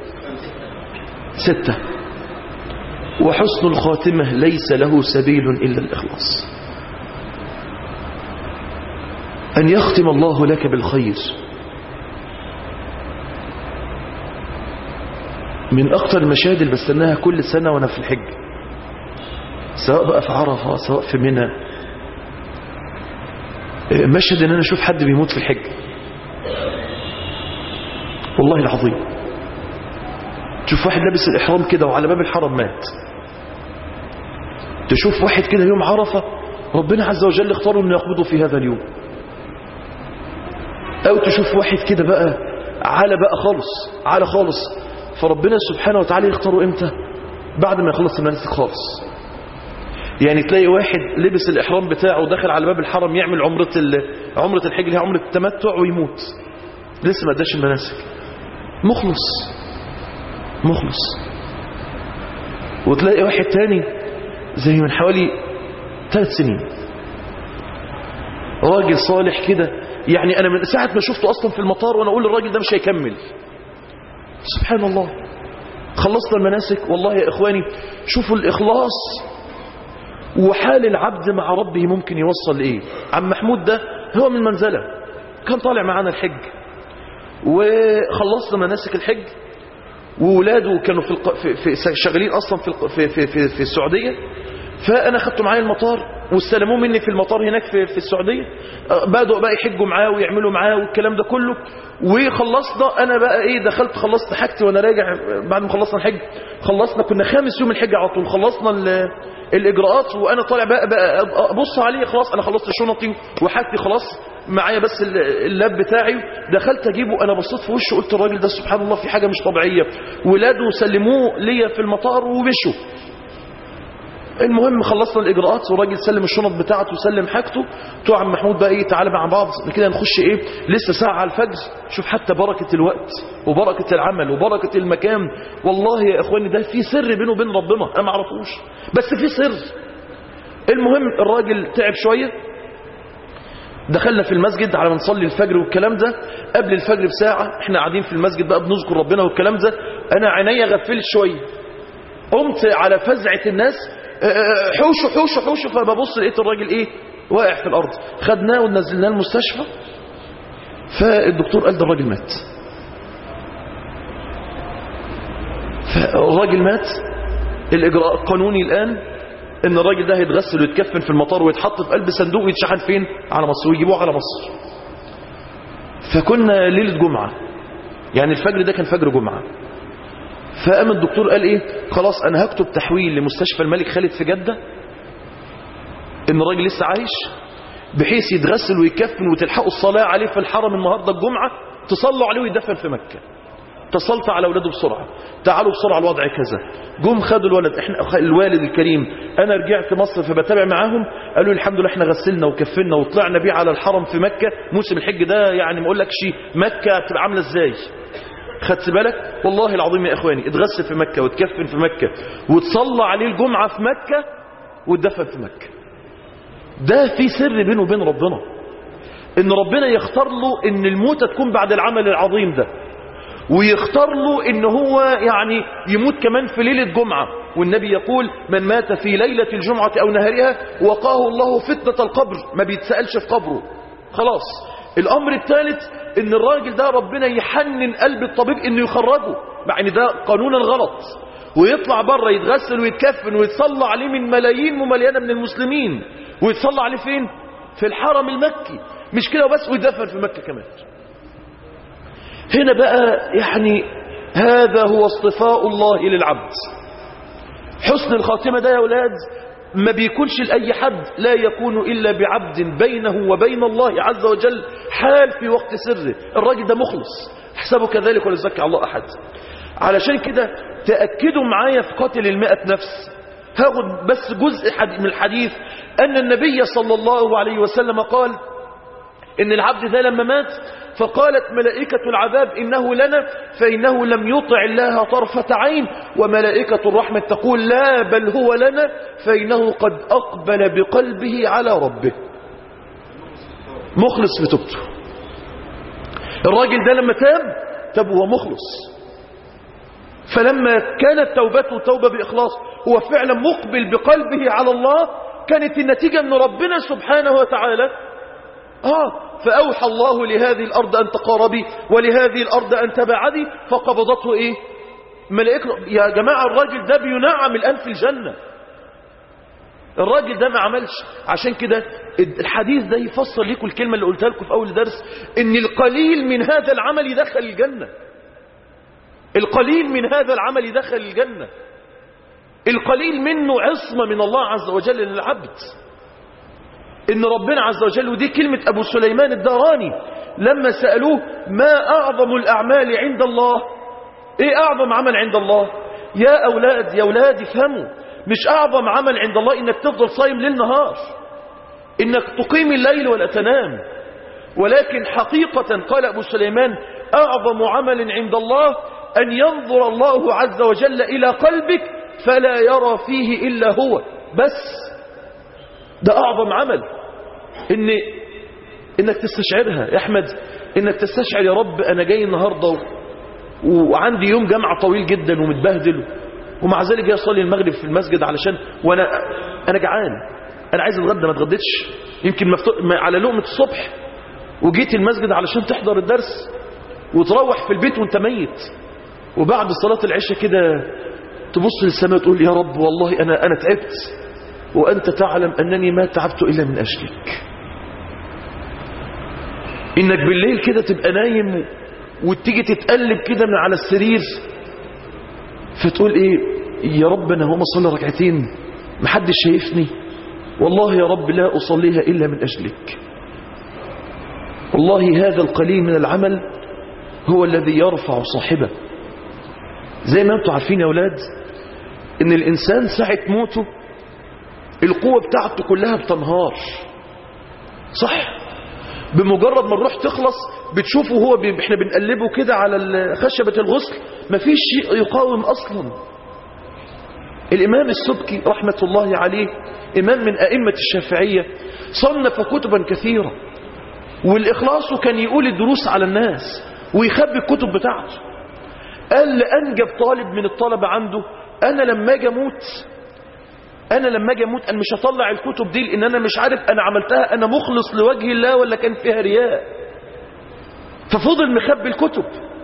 ستة وحسن الخاتمة ليس له سبيل إلا الإخلاص أن يختم الله لك بالخير من أكثر المشاهد اللي بستناها كل سنة وأنا في الحج سواء بقى في عرفة سواء في منى مشهد ان انا اشوف حد بيموت في الحج والله العظيم تشوف واحد لابس الاحرام كده وعلى باب الحرم مات تشوف واحد كده يوم عرفة ربنا عز وجل اختاره انه يقبضه في هذا اليوم او تشوف واحد كده بقى على بقى خالص على خالص فربنا سبحانه وتعالى يختاره امتى بعد ما يخلص المناسك خالص يعني تلاقي واحد لبس الإحرام بتاعه ودخل على باب الحرم يعمل عمرة عمرة الحج اللي هي عمرة التمتع ويموت لسه ما اداش المناسك مخلص مخلص وتلاقي واحد تاني زي من حوالي ثلاث سنين راجل صالح كده يعني أنا من ساعة ما شفته أصلا في المطار وأنا أقول الراجل ده مش هيكمل سبحان الله خلصنا المناسك والله يا إخواني شوفوا الإخلاص وحال العبد مع ربه ممكن يوصل لإيه عم محمود ده هو من منزلة كان طالع معانا الحج وخلصنا مناسك الحج وولاده كانوا في, الق... في... في شغالين أصلا في, الق... في... في... في... في السعودية فأنا خدته معايا المطار واستلموه مني في المطار هناك في, في السعودية بدأوا بقى يحجوا معاه ويعملوا معاه والكلام ده كله وخلصنا أنا بقى إيه دخلت خلصت حاجتي وأنا راجع بعد ما خلصنا الحج خلصنا كنا خامس يوم الحج على طول خلصنا ال... الإجراءات وأنا طالع بقى, بقى أبص عليه خلاص أنا خلصت شنطي وحاجتي خلاص معايا بس اللاب بتاعي دخلت أجيبه أنا بصيت في وشه قلت الراجل ده سبحان الله في حاجة مش طبيعية ولاده سلموه ليا في المطار ومشوا المهم خلصنا الإجراءات والراجل سلم الشنط بتاعته وسلم حاجته تو عم محمود بقى إيه تعالى مع بعض كده نخش إيه لسه ساعة على الفجر شوف حتى بركة الوقت وبركة العمل وبركة المكان والله يا إخواني ده في سر بينه وبين ربنا أنا ما اعرفوش بس في سر المهم الراجل تعب شوية دخلنا في المسجد على ما نصلي الفجر والكلام ده قبل الفجر بساعة احنا قاعدين في المسجد بقى بنذكر ربنا والكلام ده انا عينيا غفلت شوية قمت على فزعة الناس حوشوا حوشوا حوشوا فببص لقيت الراجل ايه واقع في الارض خدناه ونزلناه المستشفى فالدكتور قال ده الراجل مات فالراجل مات الاجراء القانوني الان ان الراجل ده هيتغسل ويتكفن في المطار ويتحط في قلب صندوق ويتشحن فين على مصر ويجيبوه على مصر فكنا ليله جمعه يعني الفجر ده كان فجر جمعه فقام الدكتور قال ايه خلاص انا هكتب تحويل لمستشفى الملك خالد في جدة ان الراجل لسه عايش بحيث يتغسل ويكفن وتلحقوا الصلاة عليه في الحرم النهاردة الجمعة تصلوا عليه ويدفن في مكة اتصلت على اولاده بسرعة تعالوا بسرعة الوضع كذا جم خدوا الولد احنا الوالد الكريم انا رجعت مصر فبتابع معاهم قالوا الحمد لله احنا غسلنا وكفنا وطلعنا بيه على الحرم في مكة موسم الحج ده يعني ما اقولكش مكة تبقى عاملة ازاي خدت بالك والله العظيم يا اخواني اتغسل في مكة وتكفن في مكة وتصلى عليه الجمعة في مكة واتدفن في مكة ده في سر بينه وبين ربنا ان ربنا يختار له ان الموتة تكون بعد العمل العظيم ده ويختار له ان هو يعني يموت كمان في ليلة جمعة والنبي يقول من مات في ليلة الجمعة او نهارها وقاه الله فتنة القبر ما بيتسألش في قبره خلاص الامر الثالث ان الراجل ده ربنا يحنن قلب الطبيب انه يخرجه مع ان ده قانونا غلط ويطلع بره يتغسل ويتكفن ويتصلى عليه من ملايين ممليانه من المسلمين ويتصلى عليه فين في الحرم المكي مش كده وبس ويدفن في مكه كمان هنا بقى يعني هذا هو اصطفاء الله للعبد حسن الخاتمه ده يا اولاد ما بيكونش لأي حد لا يكون إلا بعبد بينه وبين الله عز وجل حال في وقت سره الراجل ده مخلص حسابه كذلك ولا يزكي الله أحد علشان كده تأكدوا معايا في قتل المئة نفس هاخد بس جزء من الحديث أن النبي صلى الله عليه وسلم قال إن العبد ده لما مات فقالت ملائكة العذاب إنه لنا فإنه لم يطع الله طرفة عين وملائكة الرحمة تقول لا بل هو لنا فإنه قد أقبل بقلبه على ربه مخلص في توبته الراجل ده لما تاب تاب هو مخلص فلما كانت توبته توبة بإخلاص هو فعلا مقبل بقلبه على الله كانت النتيجة أن ربنا سبحانه وتعالى آه فأوحى الله لهذه الأرض أن تقاربي ولهذه الأرض أن تبعدي فقبضته إيه ملائكة يا جماعة الراجل ده بينعم الآن في الجنة الراجل ده ما عملش عشان كده الحديث ده يفسر لكم الكلمة اللي قلتها لكم في أول درس إن القليل من هذا العمل يدخل الجنة القليل من هذا العمل يدخل الجنة القليل منه عصمة من الله عز وجل للعبد ان ربنا عز وجل ودي كلمة ابو سليمان الداراني لما سألوه ما اعظم الاعمال عند الله ايه اعظم عمل عند الله يا اولاد يا اولاد افهموا مش اعظم عمل عند الله انك تفضل صايم ليل نهار انك تقيم الليل ولا تنام ولكن حقيقة قال ابو سليمان اعظم عمل عند الله ان ينظر الله عز وجل الى قلبك فلا يرى فيه الا هو بس ده اعظم عمل ان انك تستشعرها يا احمد انك تستشعر يا رب انا جاي النهارده و... وعندي يوم جامعه طويل جدا ومتبهدل ومع ذلك جاي اصلي المغرب في المسجد علشان وانا انا جعان انا عايز اتغدى ما اتغديتش يمكن مفتو... على لقمه الصبح وجيت المسجد علشان تحضر الدرس وتروح في البيت وانت ميت وبعد صلاه العشاء كده تبص للسماء تقول يا رب والله انا انا تعبت وأنت تعلم أنني ما تعبت إلا من أجلك إنك بالليل كده تبقى نايم وتيجي تتقلب كده من على السرير فتقول إيه يا رب أنا هم أصلي ركعتين محدش شايفني والله يا رب لا أصليها إلا من أجلك والله هذا القليل من العمل هو الذي يرفع صاحبه زي ما انتم عارفين يا أولاد إن الإنسان ساعة موته القوة بتاعته كلها بتنهار صح بمجرد ما الروح تخلص بتشوفه هو بي... احنا بنقلبه كده على خشبة الغسل مفيش شيء يقاوم اصلا الامام السبكي رحمة الله عليه امام من ائمة الشافعية صنف كتبا كثيرة والاخلاص كان يقول الدروس على الناس ويخبي الكتب بتاعته قال لأنجب طالب من الطلبة عنده انا لما اجي اموت انا لما اجي اموت انا مش هطلع الكتب دي لان انا مش عارف انا عملتها انا مخلص لوجه الله ولا كان فيها رياء ففضل مخبي الكتب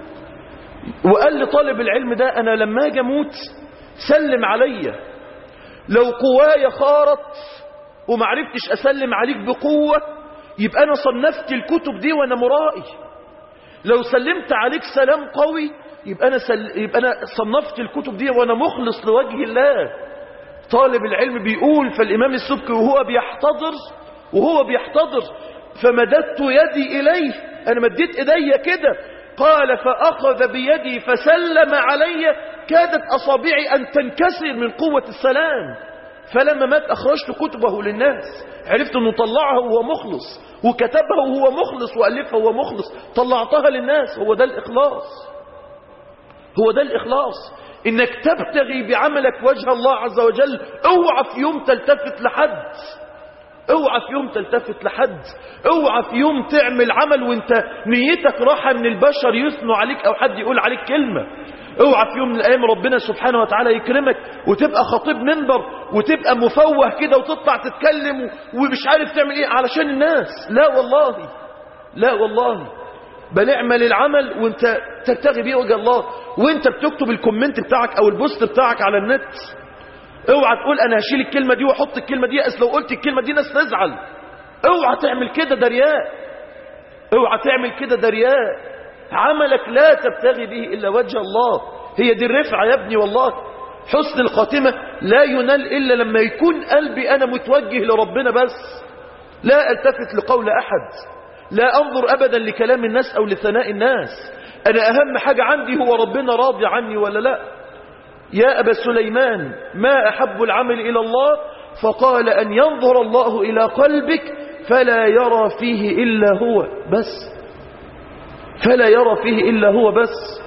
وقال لطالب العلم ده انا لما اجي اموت سلم عليا لو قوايا خارت وما عرفتش اسلم عليك بقوه يبقى انا صنفت الكتب دي وانا مرائي لو سلمت عليك سلام قوي يبقى انا سل... يبقى انا صنفت الكتب دي وانا مخلص لوجه الله طالب العلم بيقول فالإمام السبكي وهو بيحتضر وهو بيحتضر فمددت يدي إليه أنا مديت إيدي كده قال فأخذ بيدي فسلم علي كادت أصابعي أن تنكسر من قوة السلام فلما مات أخرجت كتبه للناس عرفت أنه طلعها وهو مخلص وكتبها وهو مخلص وألفها وهو مخلص طلعتها للناس هو ده الإخلاص هو ده الإخلاص انك تبتغي بعملك وجه الله عز وجل اوعى في يوم تلتفت لحد اوعى في يوم تلتفت لحد اوعى في يوم تعمل عمل وانت نيتك راحة من البشر يثنوا عليك او حد يقول عليك كلمة اوعى في يوم من الايام ربنا سبحانه وتعالى يكرمك وتبقى خطيب منبر وتبقى مفوه كده وتطلع تتكلم ومش عارف تعمل ايه علشان الناس لا والله لا والله بل اعمل العمل وانت تبتغي بيه وجه الله وانت بتكتب الكومنت بتاعك او البوست بتاعك على النت اوعى تقول انا هشيل الكلمة دي واحط الكلمة دي اصل لو قلت الكلمة دي ناس تزعل اوعى تعمل كده ده رياء اوعى تعمل كده ده رياء عملك لا تبتغي به الا وجه الله هي دي الرفعة يا ابني والله حسن الخاتمة لا ينال الا لما يكون قلبي انا متوجه لربنا بس لا التفت لقول احد لا انظر ابدا لكلام الناس او لثناء الناس انا اهم حاجة عندي هو ربنا راضي عني ولا لا يا ابا سليمان ما احب العمل الى الله فقال ان ينظر الله الى قلبك فلا يرى فيه الا هو بس فلا يرى فيه الا هو بس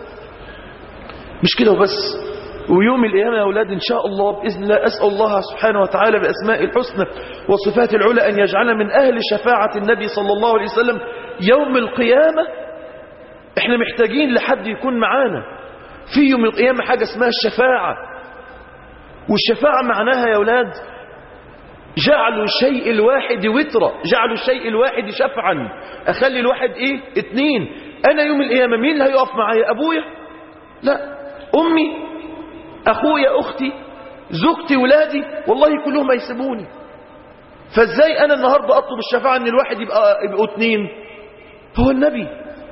مش كده وبس ويوم القيامة يا أولاد إن شاء الله بإذن الله أسأل الله سبحانه وتعالى بأسماء الحسنى وصفات العلى أن يجعلنا من أهل شفاعة النبي صلى الله عليه وسلم يوم القيامة إحنا محتاجين لحد يكون معانا في يوم القيامة حاجة اسمها الشفاعة والشفاعة معناها يا أولاد جعلوا الشيء الواحد وترا جعلوا الشيء الواحد شفعا أخلي الواحد إيه اتنين أنا يوم القيامة مين اللي هيقف معايا أبويا لا أمي أخويا أختي زوجتي ولادي والله كلهم هيسيبوني فازاي أنا النهاردة أطلب الشفاعة أن الواحد يبقى يبقوا اتنين هو النبي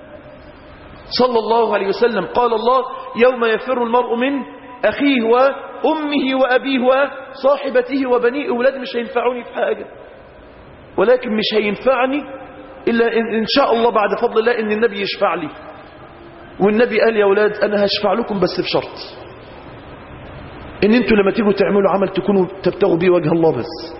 صلى الله عليه وسلم قال الله يوم يفر المرء من أخيه وأمه وأبيه وصاحبته وبنيه أولادي مش هينفعوني في حاجة ولكن مش هينفعني إلا إن, إن شاء الله بعد فضل الله إن النبي يشفع لي والنبي قال يا أولاد أنا هشفع لكم بس بشرط ان انتوا لما تيجوا تعملوا عمل تكونوا تبتغوا بيه وجه الله بس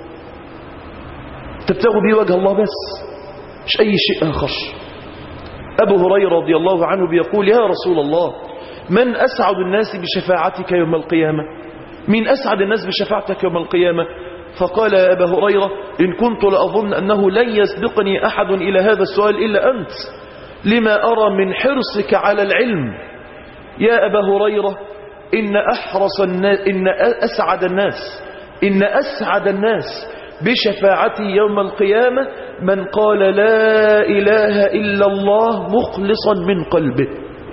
تبتغوا بيه وجه الله بس مش اي شيء اخر ابو هريره رضي الله عنه بيقول يا رسول الله من اسعد الناس بشفاعتك يوم القيامه من اسعد الناس بشفاعتك يوم القيامه فقال يا ابا هريره ان كنت لاظن انه لن يسبقني احد الى هذا السؤال الا انت لما ارى من حرصك على العلم يا ابا هريره إن أحرص الناس إن أسعد الناس إن أسعد الناس بشفاعتي يوم القيامة من قال لا إله إلا الله مخلصا من قلبه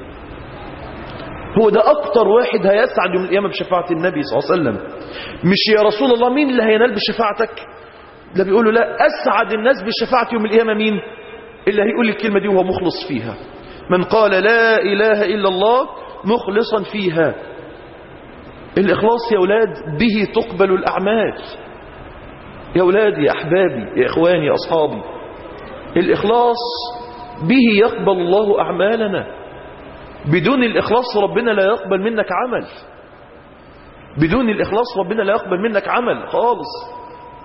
هو ده أكتر واحد هيسعد يوم القيامة بشفاعة النبي صلى الله عليه وسلم مش يا رسول الله مين اللي هينال بشفاعتك ده بيقولوا لا أسعد الناس بشفاعة يوم القيامة مين اللي هيقول الكلمة دي وهو مخلص فيها من قال لا إله إلا الله مخلصا فيها الإخلاص يا أولاد به تقبل الأعمال يا أولادي يا أحبابي يا إخواني يا أصحابي الإخلاص به يقبل الله أعمالنا بدون الإخلاص ربنا لا يقبل منك عمل بدون الإخلاص ربنا لا يقبل منك عمل خالص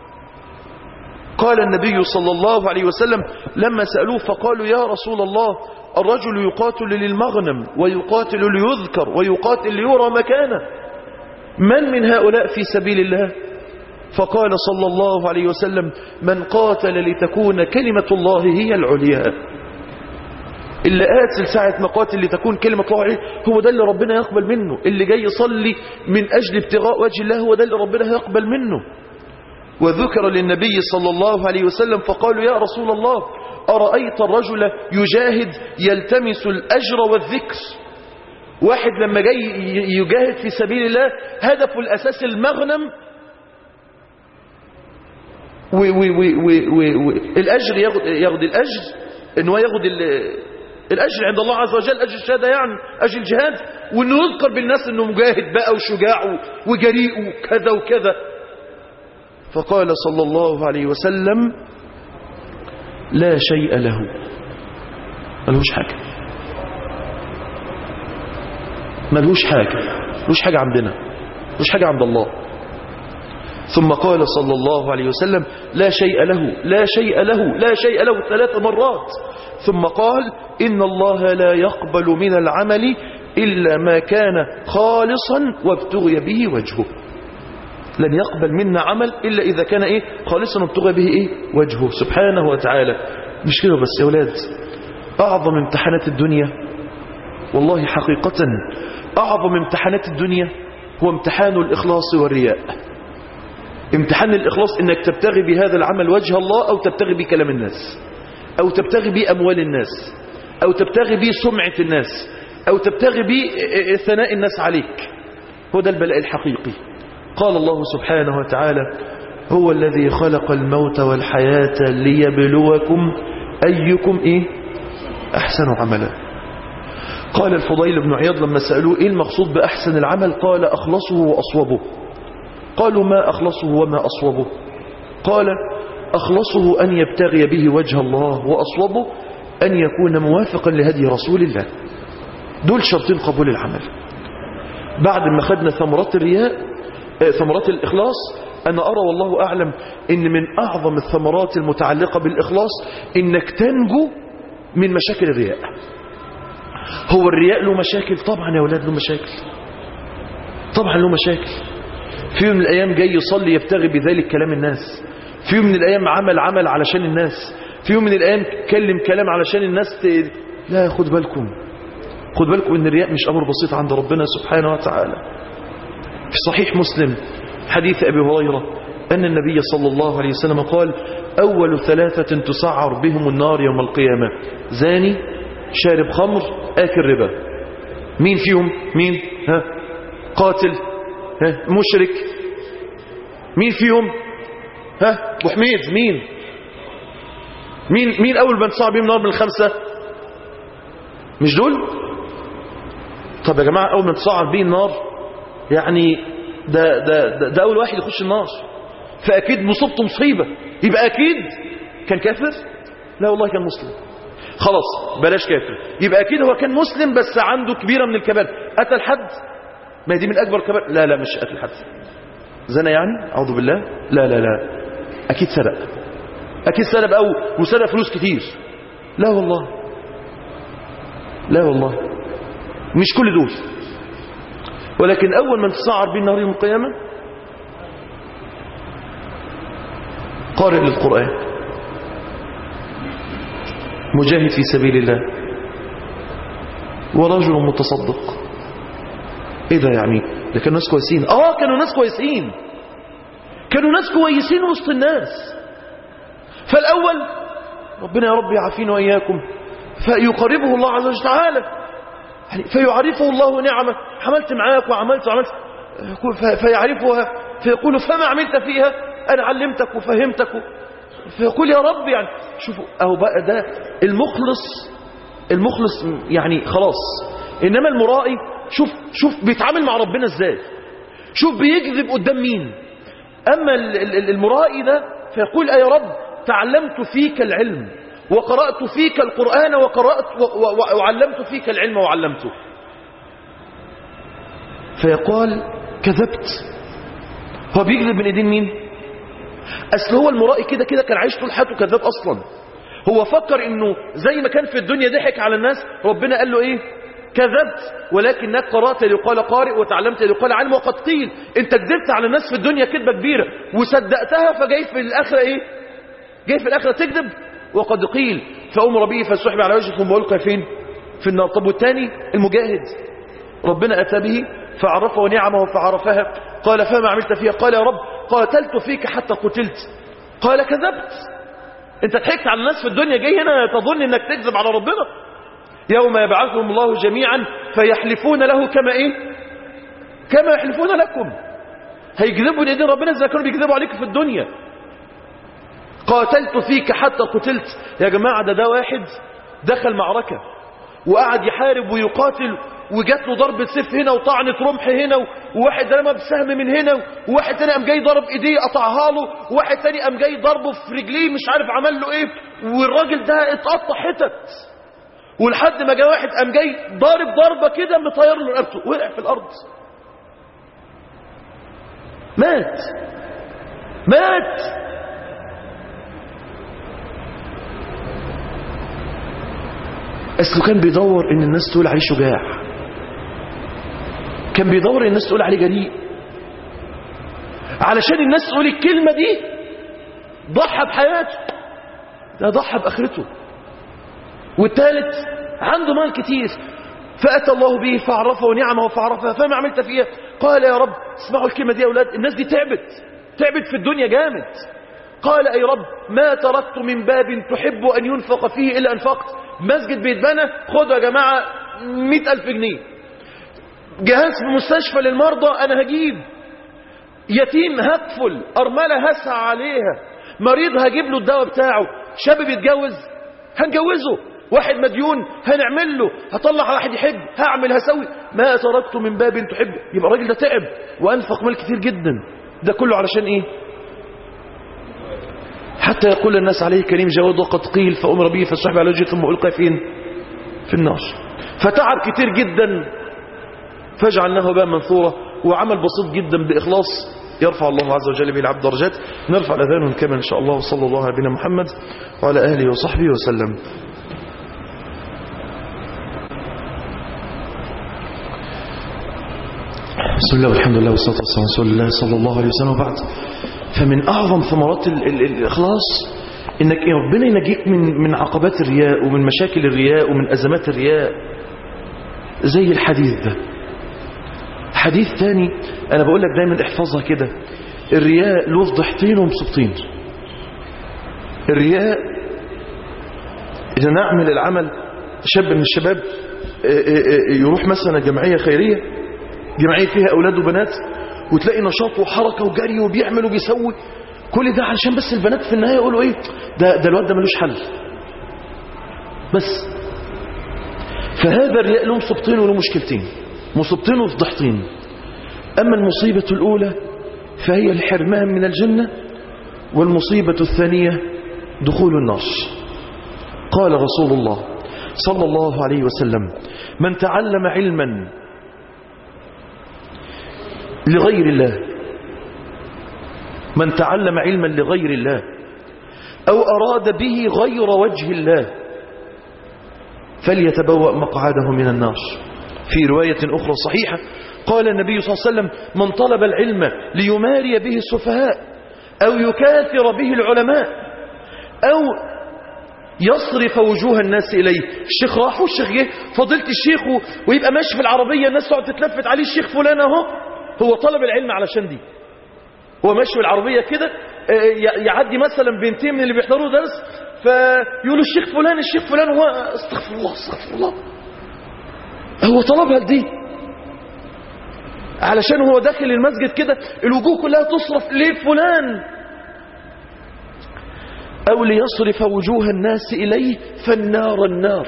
قال النبي صلى الله عليه وسلم لما سألوه فقالوا يا رسول الله الرجل يقاتل للمغنم ويقاتل ليذكر ويقاتل ليرى مكانه من من هؤلاء في سبيل الله فقال صلى الله عليه وسلم من قاتل لتكون كلمة الله هي العليا اللي قاتل ساعة ما قاتل لتكون كلمة الله عليه هو ده اللي ربنا يقبل منه اللي جاي يصلي من أجل ابتغاء وجه الله هو ده اللي ربنا يقبل منه وذكر للنبي صلى الله عليه وسلم فقالوا يا رسول الله أرأيت الرجل يجاهد يلتمس الأجر والذكر واحد لما جاي يجاهد في سبيل الله هدفه الأساس المغنم والأجر ياخد, ياخد الأجر ان هو ياخد الأجر عند الله عز وجل أجر الشهادة يعني أجر الجهاد وأنه يذكر بالناس أنه مجاهد بقى وشجاع وجريء وكذا وكذا فقال صلى الله عليه وسلم لا شيء له ملهوش حاجة ملهوش حاجة ملهوش حاجة عندنا ملهوش حاجة عند الله ثم قال صلى الله عليه وسلم لا شيء له لا شيء له لا شيء له ثلاث مرات ثم قال إن الله لا يقبل من العمل إلا ما كان خالصا وابتغي به وجهه لن يقبل منا عمل إلا إذا كان إيه خالصا وابتغي به إيه وجهه سبحانه وتعالى مش كده بس يا ولاد أعظم امتحانات الدنيا والله حقيقة أعظم امتحانات الدنيا هو امتحان الإخلاص والرياء امتحان الإخلاص إنك تبتغي بهذا العمل وجه الله أو تبتغي بكلام الناس أو تبتغي بأموال الناس أو تبتغي به سمعة الناس أو تبتغي به ثناء الناس عليك هو ده البلاء الحقيقي قال الله سبحانه وتعالى هو الذي خلق الموت والحياة ليبلوكم أيكم إيه أحسن عملا قال الفضيل بن عياض لما سألوه إيه المقصود بأحسن العمل قال أخلصه وأصوبه قالوا ما أخلصه وما أصوبه قال أخلصه أن يبتغي به وجه الله وأصوبه أن يكون موافقا لهدي رسول الله دول شرطين قبول العمل بعد ما خدنا ثمرات الرياء ثمرات الإخلاص أنا أرى والله أعلم إن من أعظم الثمرات المتعلقة بالإخلاص إنك تنجو من مشاكل الرياء هو الرياء له مشاكل طبعا يا أولاد له مشاكل طبعا له مشاكل في يوم من الأيام جاي يصلي يبتغي بذلك كلام الناس في يوم من الأيام عمل عمل علشان الناس في يوم من الأيام كلم كلام علشان الناس ت... لا خد بالكم خد بالكم ان الرياء مش أمر بسيط عند ربنا سبحانه وتعالى في صحيح مسلم حديث أبي هريرة أن النبي صلى الله عليه وسلم قال أول ثلاثة تسعر بهم النار يوم القيامة زاني شارب خمر آكل ربا مين فيهم مين ها قاتل ها مشرك مين فيهم ها ابو حميد مين مين مين اول من تصعب بهم النار من الخمسه مش دول طب يا جماعه اول من تصعب بيه النار يعني ده ده ده, ده اول واحد يخش النار فاكيد مصيبته مصيبه يبقى اكيد كان كافر لا والله كان مسلم خلاص بلاش كافر يبقى اكيد هو كان مسلم بس عنده كبيره من الكبائر قتل حد ما دي من اكبر الكبائر لا لا مش قتل حد زنا يعني اعوذ بالله لا لا لا اكيد سرق اكيد سرق او وسرق فلوس كتير لا والله لا والله مش كل دول ولكن اول من تصعر به النار يوم القيامه قارئ للقران مجاهد في سبيل الله ورجل متصدق ايه ده يعني ده كانوا ناس كويسين اه كانوا ناس كويسين كانوا ناس كويسين وسط الناس فالاول ربنا يا رب يعافينا واياكم فيقربه الله عز وجل تعالى يعني فيعرفه الله نعمه عملت معاك وعملت وعملت فيعرفها فيقول فما عملت فيها انا علمتك وفهمتك فيقول يا رب يعني شوفوا اهو بقى ده المخلص المخلص يعني خلاص انما المرائي شوف شوف بيتعامل مع ربنا ازاي شوف بيكذب قدام مين اما المرائي ده فيقول يا رب تعلمت فيك العلم وقرأت فيك القرآن وقرأت وعلمت فيك العلم وعلمته فيقال كذبت هو بيكذب من ايدين مين اصل هو المرائي كده كده كان عايش طول حياته كذاب اصلا هو فكر انه زي ما كان في الدنيا ضحك على الناس ربنا قال له ايه كذبت ولكنك قرأت ليقال قارئ وتعلمت ليقال علم وقد قيل انت كذبت على الناس في الدنيا كذبة كبيرة وصدقتها فجاي في الآخرة ايه جاي في الآخرة تكذب وقد قيل فأمر به فسحب على وجهه ثم ألقى فين في النار طب والتاني المجاهد ربنا أتى به فعرفه نعمه فعرفها قال فما عملت فيها قال يا رب قاتلت فيك حتى قتلت قال كذبت انت ضحكت على الناس في الدنيا جاي هنا تظن انك تكذب على ربنا يوم يبعثهم الله جميعا فيحلفون له كما ايه كما يحلفون لكم هيكذبوا لأيدين ربنا زي كانوا بيكذبوا عليك في الدنيا قاتلت فيك حتى قتلت يا جماعة ده ده واحد دخل معركة وقعد يحارب ويقاتل وجات له ضربة سيف هنا وطعنة رمح هنا وواحد رمى بسهم من هنا وواحد تاني قام جاي ضرب ايديه قطعها له وواحد تاني قام جاي ضربه في رجليه مش عارف عمل له ايه والراجل ده اتقطع حتت ولحد ما جه واحد قام جاي ضارب ضربه كده مطير له رقبته وقع في الارض مات مات اصله كان بيدور ان الناس تقول عليه شجاع كان بيدور ان الناس تقول عليه جريء علشان الناس تقول الكلمه دي ضحى بحياته ده ضحى باخرته والثالث عنده مال كتير فأتى الله به فعرفه نعمه فعرفها فما عملت فيها قال يا رب اسمعوا الكلمة دي يا أولاد الناس دي تعبت تعبت في الدنيا جامد قال أي رب ما تركت من باب تحب أن ينفق فيه إلا أنفقت مسجد بيتبنى خدوا يا جماعة مئة ألف جنيه جهاز في مستشفى للمرضى أنا هجيب يتيم هكفل أرملة هسعى عليها مريض هجيب له الدواء بتاعه شاب بيتجوز هنجوزه واحد مديون هنعمل له هطلع واحد يحب هعمل هسوي ما تركت من باب تحب يبقى الراجل ده تعب وأنفق مال كتير جدا ده كله علشان إيه حتى يقول الناس عليه كريم جواد وقد قيل فأمر به فسحب على وجهه ثم ألقى فين في النار فتعب كتير جدا فجعلناه بقى منثورة وعمل بسيط جدا بإخلاص يرفع الله عز وجل به العبد درجات نرفع الأذان ونكمل إن شاء الله وصلى الله على نبينا محمد وعلى آله وصحبه وسلم بسم الله والحمد لله والصلاة والسلام على رسول الله صلى الله عليه وسلم وبعد فمن أعظم ثمرات ال ال الإخلاص إنك إيه ربنا ينجيك من من عقبات الرياء ومن مشاكل الرياء ومن أزمات الرياء زي الحديث ده حديث ثاني أنا بقول لك دايما احفظها كده الرياء له فضحتين ومصبتين الرياء إذا نعمل العمل شاب من الشباب يروح مثلا جمعية خيرية جمعية فيها أولاد وبنات وتلاقي نشاط وحركة وجري وبيعمل وبيسوي كل ده علشان بس البنات في النهاية يقولوا ايه ده, ده الواد ده ملوش حل بس فهذا الرياء له مصيبتين وله مشكلتين مصيبتين وفضحتين أما المصيبة الأولى فهي الحرمان من الجنة والمصيبة الثانية دخول النار قال رسول الله صلى الله عليه وسلم من تعلم علما لغير الله من تعلم علما لغير الله أو أراد به غير وجه الله فليتبوأ مقعده من النار في رواية أخرى صحيحة قال النبي صلى الله عليه وسلم من طلب العلم ليماري به السفهاء أو يكاثر به العلماء أو يصرف وجوه الناس إليه الشيخ راح والشيخ جه فضلت الشيخ ويبقى ماشي في العربية الناس تقعد تتلفت عليه الشيخ فلان اهو هو طلب العلم علشان دي هو ماشي بالعربية كده يعدي مثلا بنتين من اللي بيحضروا درس فيقولوا الشيخ فلان الشيخ فلان هو استغفر الله استغفر الله هو طلبها لدي علشان هو داخل المسجد كده الوجوه كلها تصرف لفلان أو ليصرف وجوه الناس إليه فالنار النار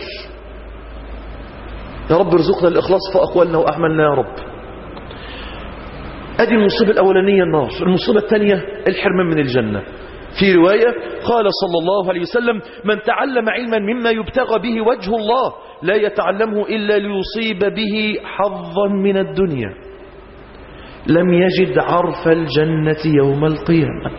يا رب ارزقنا الإخلاص في أقوالنا وأعمالنا يا رب أدي المصيبة الأولانية النار المصيبة الثانية الحرمان من الجنة في رواية قال صلى الله عليه وسلم من تعلم علما مما يبتغى به وجه الله لا يتعلمه إلا ليصيب به حظا من الدنيا لم يجد عرف الجنة يوم القيامة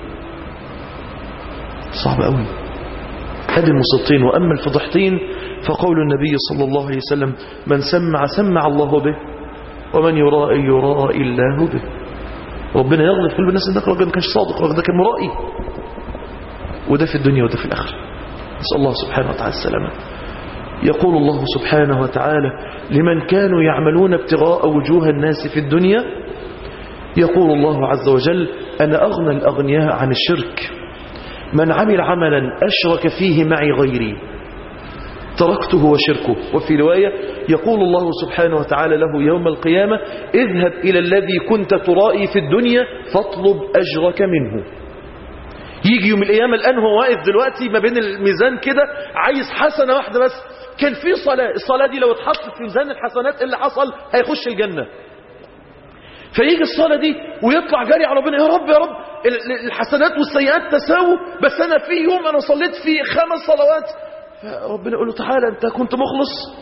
صعب قوي هذه المصيبتين وأما الفضحتين فقول النبي صلى الله عليه وسلم من سمع سمع الله به ومن يرائي يرائي الله به ربنا يغلب في قلب الناس انك راجل ما كانش صادق راجل ده كان مرائي وده في الدنيا وده في الآخرة نسأل الله سبحانه وتعالى السلامة يقول الله سبحانه وتعالى لمن كانوا يعملون ابتغاء وجوه الناس في الدنيا يقول الله عز وجل أنا أغنى الأغنياء عن الشرك من عمل عملا أشرك فيه معي غيري تركته وشركه وفي رواية يقول الله سبحانه وتعالى له يوم القيامة اذهب إلى الذي كنت ترائي في الدنيا فاطلب أجرك منه يجي يوم القيامة الآن هو واقف دلوقتي ما بين الميزان كده عايز حسنة واحدة بس كان في صلاة الصلاة دي لو اتحطت في ميزان الحسنات اللي حصل هيخش الجنة فيجي الصلاة دي ويطلع جري على ربنا يا رب يا رب الحسنات والسيئات تساووا بس أنا في يوم أنا صليت فيه خمس صلوات فربنا يقول له تعالى أنت كنت مخلص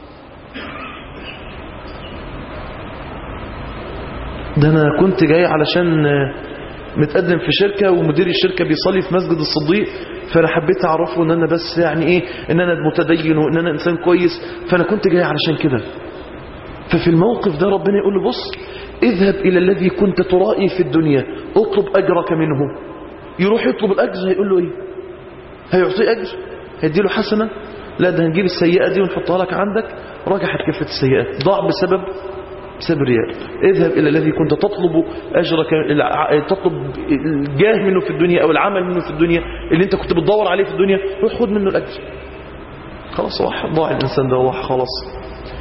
ده أنا كنت جاي علشان متقدم في شركة ومدير الشركة بيصلي في مسجد الصديق فأنا حبيت أعرفه أن أنا بس يعني إيه أن أنا متدين وأن أنا إنسان كويس فأنا كنت جاي علشان كده ففي الموقف ده ربنا يقول له بص اذهب إلى الذي كنت ترائي في الدنيا اطلب أجرك منه يروح يطلب الأجر هيقول له إيه هيعطيه أجر هيديله حسنة لا ده هنجيب السيئة دي ونحطها لك عندك راجحت كفة السيئات ضاع بسبب بسبب الرياء اذهب إلى الذي كنت تطلب أجرك تطلب الجاه منه في الدنيا أو العمل منه في الدنيا اللي انت كنت بتدور عليه في الدنيا روح خد منه الأجر خلاص راح ضاع الإنسان ده راح خلاص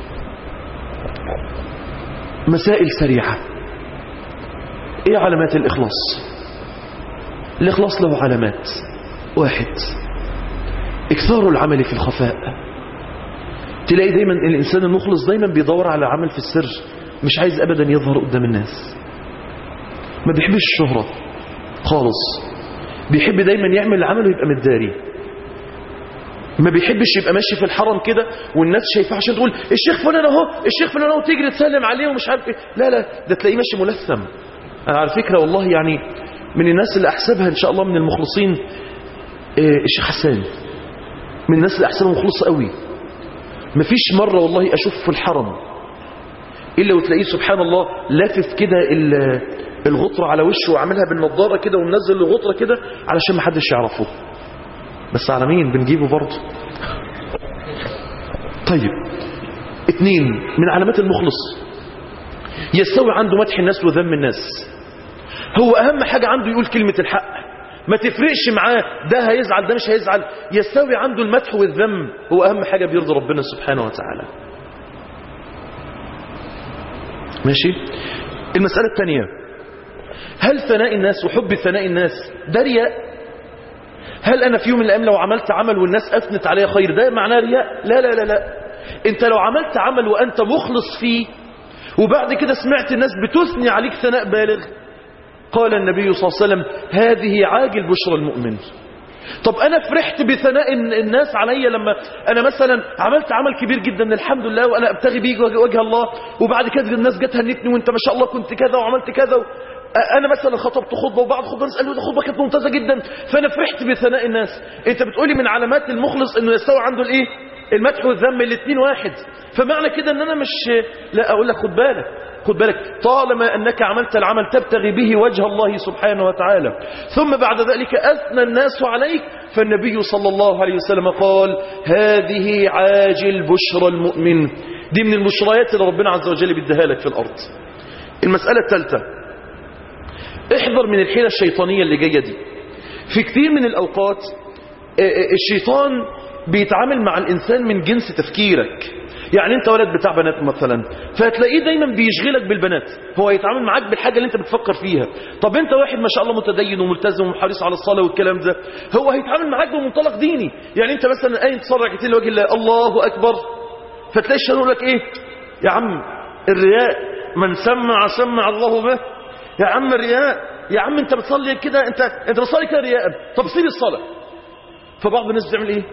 مسائل سريعة ايه علامات الإخلاص الإخلاص له علامات واحد إكثار العمل في الخفاء تلاقي دايما الإنسان المخلص دايما بيدور على عمل في السر مش عايز أبدا يظهر قدام الناس ما بيحبش الشهرة خالص بيحب دايما يعمل العمل ويبقى متداري ما بيحبش يبقى ماشي في الحرم كده والناس شايفاه عشان تقول الشيخ فلان اهو الشيخ فلان اهو تجري تسلم عليه ومش عارف ايه لا لا ده تلاقيه ماشي ملثم انا على فكره والله يعني من الناس اللي احسبها ان شاء الله من المخلصين إيه الشيخ حسان من الناس اللي احسبها مخلص قوي مفيش مره والله اشوف في الحرم الا وتلاقيه سبحان الله لافف كده الغطره على وشه وعاملها بالنضاره كده ومنزل الغطره كده علشان ما حدش يعرفه بس على مين بنجيبه برضه طيب اتنين من علامات المخلص يستوي عنده مدح الناس وذم الناس هو اهم حاجة عنده يقول كلمة الحق ما تفرقش معاه ده هيزعل ده مش هيزعل يستوي عنده المدح والذم هو اهم حاجة بيرضي ربنا سبحانه وتعالى ماشي المسألة الثانية هل ثناء الناس وحب ثناء الناس ده رياء هل أنا في يوم من الأيام لو عملت عمل والناس أثنت عليه خير ده معناه رياء لا لا لا لا أنت لو عملت عمل وأنت مخلص فيه وبعد كده سمعت الناس بتثني عليك ثناء بالغ قال النبي صلى الله عليه وسلم هذه عاجل بشرى المؤمن طب أنا فرحت بثناء الناس عليا لما أنا مثلا عملت عمل كبير جدا الحمد لله وأنا أبتغي بيه وجه الله وبعد كده الناس جت هنتني وأنت ما شاء الله كنت كذا وعملت كذا انا مثلا خطبت خطبه وبعد خطبه ناس قالوا ده خطبه كانت ممتازه جدا فانا فرحت بثناء الناس انت بتقولي من علامات المخلص انه يستوي عنده الايه المدح والذم الاثنين واحد فمعنى كده ان انا مش لا اقول لك خد بالك خد بالك طالما انك عملت العمل تبتغي به وجه الله سبحانه وتعالى ثم بعد ذلك اثنى الناس عليك فالنبي صلى الله عليه وسلم قال هذه عاجل بشرى المؤمن دي من البشريات اللي ربنا عز وجل بيديها لك في الارض المساله الثالثه احذر من الحيلة الشيطانية اللي جاية دي في كثير من الأوقات الشيطان بيتعامل مع الإنسان من جنس تفكيرك يعني انت ولد بتاع بنات مثلا فهتلاقيه دايما بيشغلك بالبنات هو يتعامل معاك بالحاجة اللي انت بتفكر فيها طب انت واحد ما شاء الله متدين وملتزم وحريص على الصلاة والكلام ده هو هيتعامل معاك بمنطلق ديني يعني انت مثلا قايم تصلي ركعتين لوجه الله الله اكبر فتلاقي الشيطان يقول لك ايه يا عم الرياء من سمع سمع الله به يا عم الرياء يا عم انت بتصلي كده انت انت بتصلي كده رياء طب سيب الصلاه فبعض الناس بتعمل ايه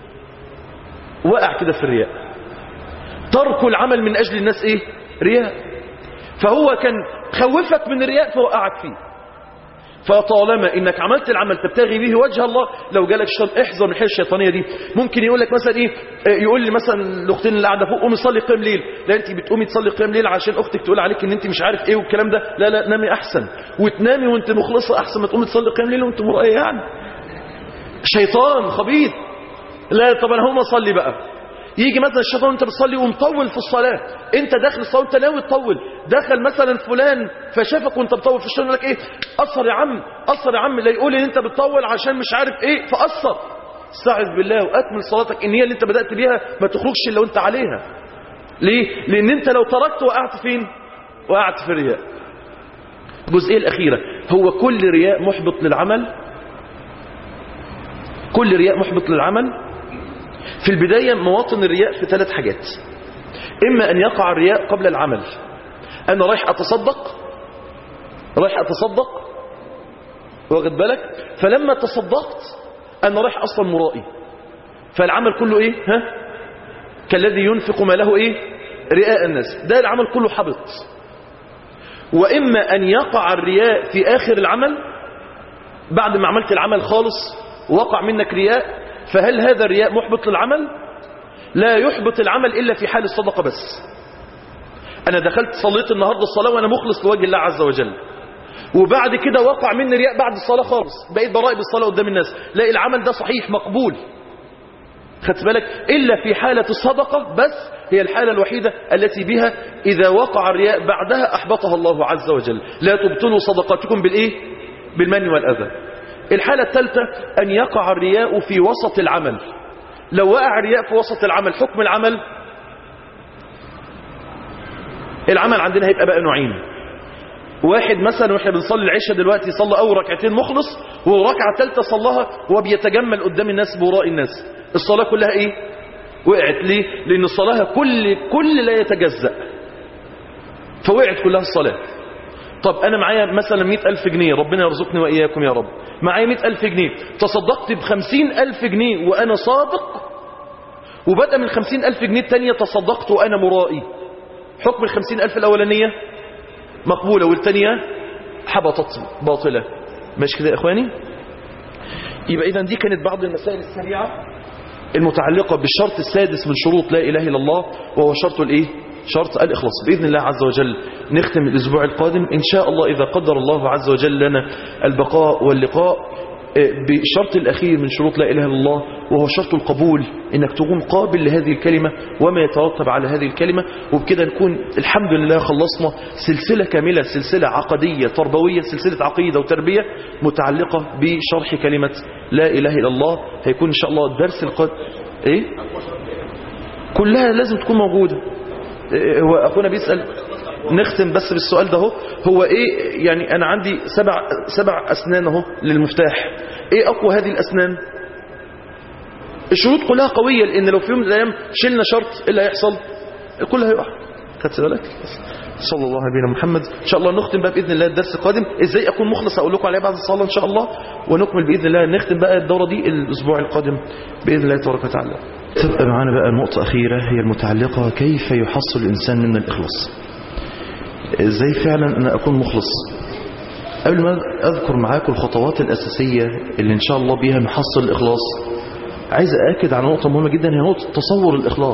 وقع كده في الرياء ترك العمل من اجل الناس ايه رياء فهو كان خوفك من الرياء فوقعك فيه فطالما انك عملت العمل تبتغي به وجه الله لو جالك شيطان احذر من الحيل الشيطانيه دي ممكن يقول لك مثلا ايه يقول لي مثلا الاختين اللي قاعده فوق قومي صلي قيام ليل لا انت بتقومي تصلي قيام ليل عشان اختك تقول عليك ان انت مش عارف ايه والكلام ده لا لا نامي احسن وتنامي وانت مخلصه احسن ما تقومي تصلي قيام ليل وانت مرأيه يعني شيطان خبيث لا طب انا هقوم اصلي بقى يجي مثلا الشيطان انت بتصلي ومطول في الصلاة انت داخل الصلاة انت ناوي تطول دخل مثلا فلان فشافك وانت بتطول في الشيطان يقول لك ايه قصر يا عم قصر يا عم لا يقول ان انت بتطول عشان مش عارف ايه فقصر استعذ بالله واكمل صلاتك ان هي اللي انت بدأت بيها ما تخرجش الا وانت عليها ليه لان انت لو تركت وقعت فين وقعت في الرياء الجزئيه الاخيره هو كل رياء محبط للعمل كل رياء محبط للعمل في البداية مواطن الرياء في ثلاث حاجات إما أن يقع الرياء قبل العمل أنا رايح أتصدق رايح أتصدق واخد بالك فلما تصدقت أنا رايح أصلا مرائي فالعمل كله إيه ها كالذي ينفق ما له إيه رئاء الناس ده العمل كله حبط وإما أن يقع الرياء في آخر العمل بعد ما عملت العمل خالص وقع منك رياء فهل هذا الرياء محبط للعمل لا يحبط العمل إلا في حال الصدقة بس أنا دخلت صليت النهاردة الصلاة وأنا مخلص لوجه الله عز وجل وبعد كده وقع مني رياء بعد الصلاة خالص بقيت برائي بالصلاة قدام الناس لا العمل ده صحيح مقبول خدت بالك إلا في حالة الصدقة بس هي الحالة الوحيدة التي بها إذا وقع الرياء بعدها أحبطها الله عز وجل لا تبطلوا صدقاتكم بالإيه بالمن والأذى الحالة الثالثة أن يقع الرياء في وسط العمل لو وقع رياء في وسط العمل حكم العمل العمل عندنا هيبقى بقى نوعين واحد مثلا واحنا بنصلي العشاء دلوقتي صلى اول ركعتين مخلص وركعه ثالثه صلاها وهو بيتجمل قدام الناس براء الناس الصلاه كلها ايه وقعت ليه لان الصلاه كل كل لا يتجزأ فوقعت كلها الصلاه طب انا معايا مثلا مئة ألف جنيه ربنا يرزقني وإياكم يا رب معايا مئة ألف جنيه تصدقت بخمسين ألف جنيه وأنا صادق وبدأ من خمسين ألف جنيه التانية تصدقت وأنا مرائي حكم الخمسين ألف الأولانية مقبولة والتانية حبطت باطلة ماشي كده يا إخواني يبقى إذا دي كانت بعض المسائل السريعة المتعلقة بالشرط السادس من شروط لا إله إلا الله وهو شرط الإيه شرط الإخلاص بإذن الله عز وجل نختم الأسبوع القادم إن شاء الله إذا قدر الله عز وجل لنا البقاء واللقاء بالشرط الأخير من شروط لا إله إلا الله وهو شرط القبول إنك تكون قابل لهذه الكلمة وما يترتب على هذه الكلمة وبكده نكون الحمد لله خلصنا سلسلة كاملة سلسلة عقدية تربوية سلسلة عقيدة وتربية متعلقة بشرح كلمة لا إله إلا الله هيكون إن شاء الله الدرس القادم إيه؟ كلها لازم تكون موجودة هو أخونا بيسأل نختم بس بالسؤال ده هو هو ايه يعني انا عندي سبع سبع اسنان اهو للمفتاح ايه اقوى هذه الاسنان الشروط كلها قوية لان لو في يوم من الايام شلنا شرط ايه اللي هيحصل كله هيقع خدت بالك صلى الله على نبينا محمد ان شاء الله نختم بقى باذن الله الدرس القادم ازاي اكون مخلص اقول لكم عليه بعد الصلاه ان شاء الله ونكمل باذن الله نختم بقى الدوره دي الاسبوع القادم باذن الله تبارك وتعالى تبقى معانا بقى نقطه اخيره هي المتعلقه كيف يحصل الانسان من الاخلاص ازاي فعلا انا اكون مخلص قبل ما اذكر معاكم الخطوات الاساسية اللي ان شاء الله بيها نحصل الاخلاص عايز اكد على نقطة مهمة جدا هي نقطة تصور الاخلاص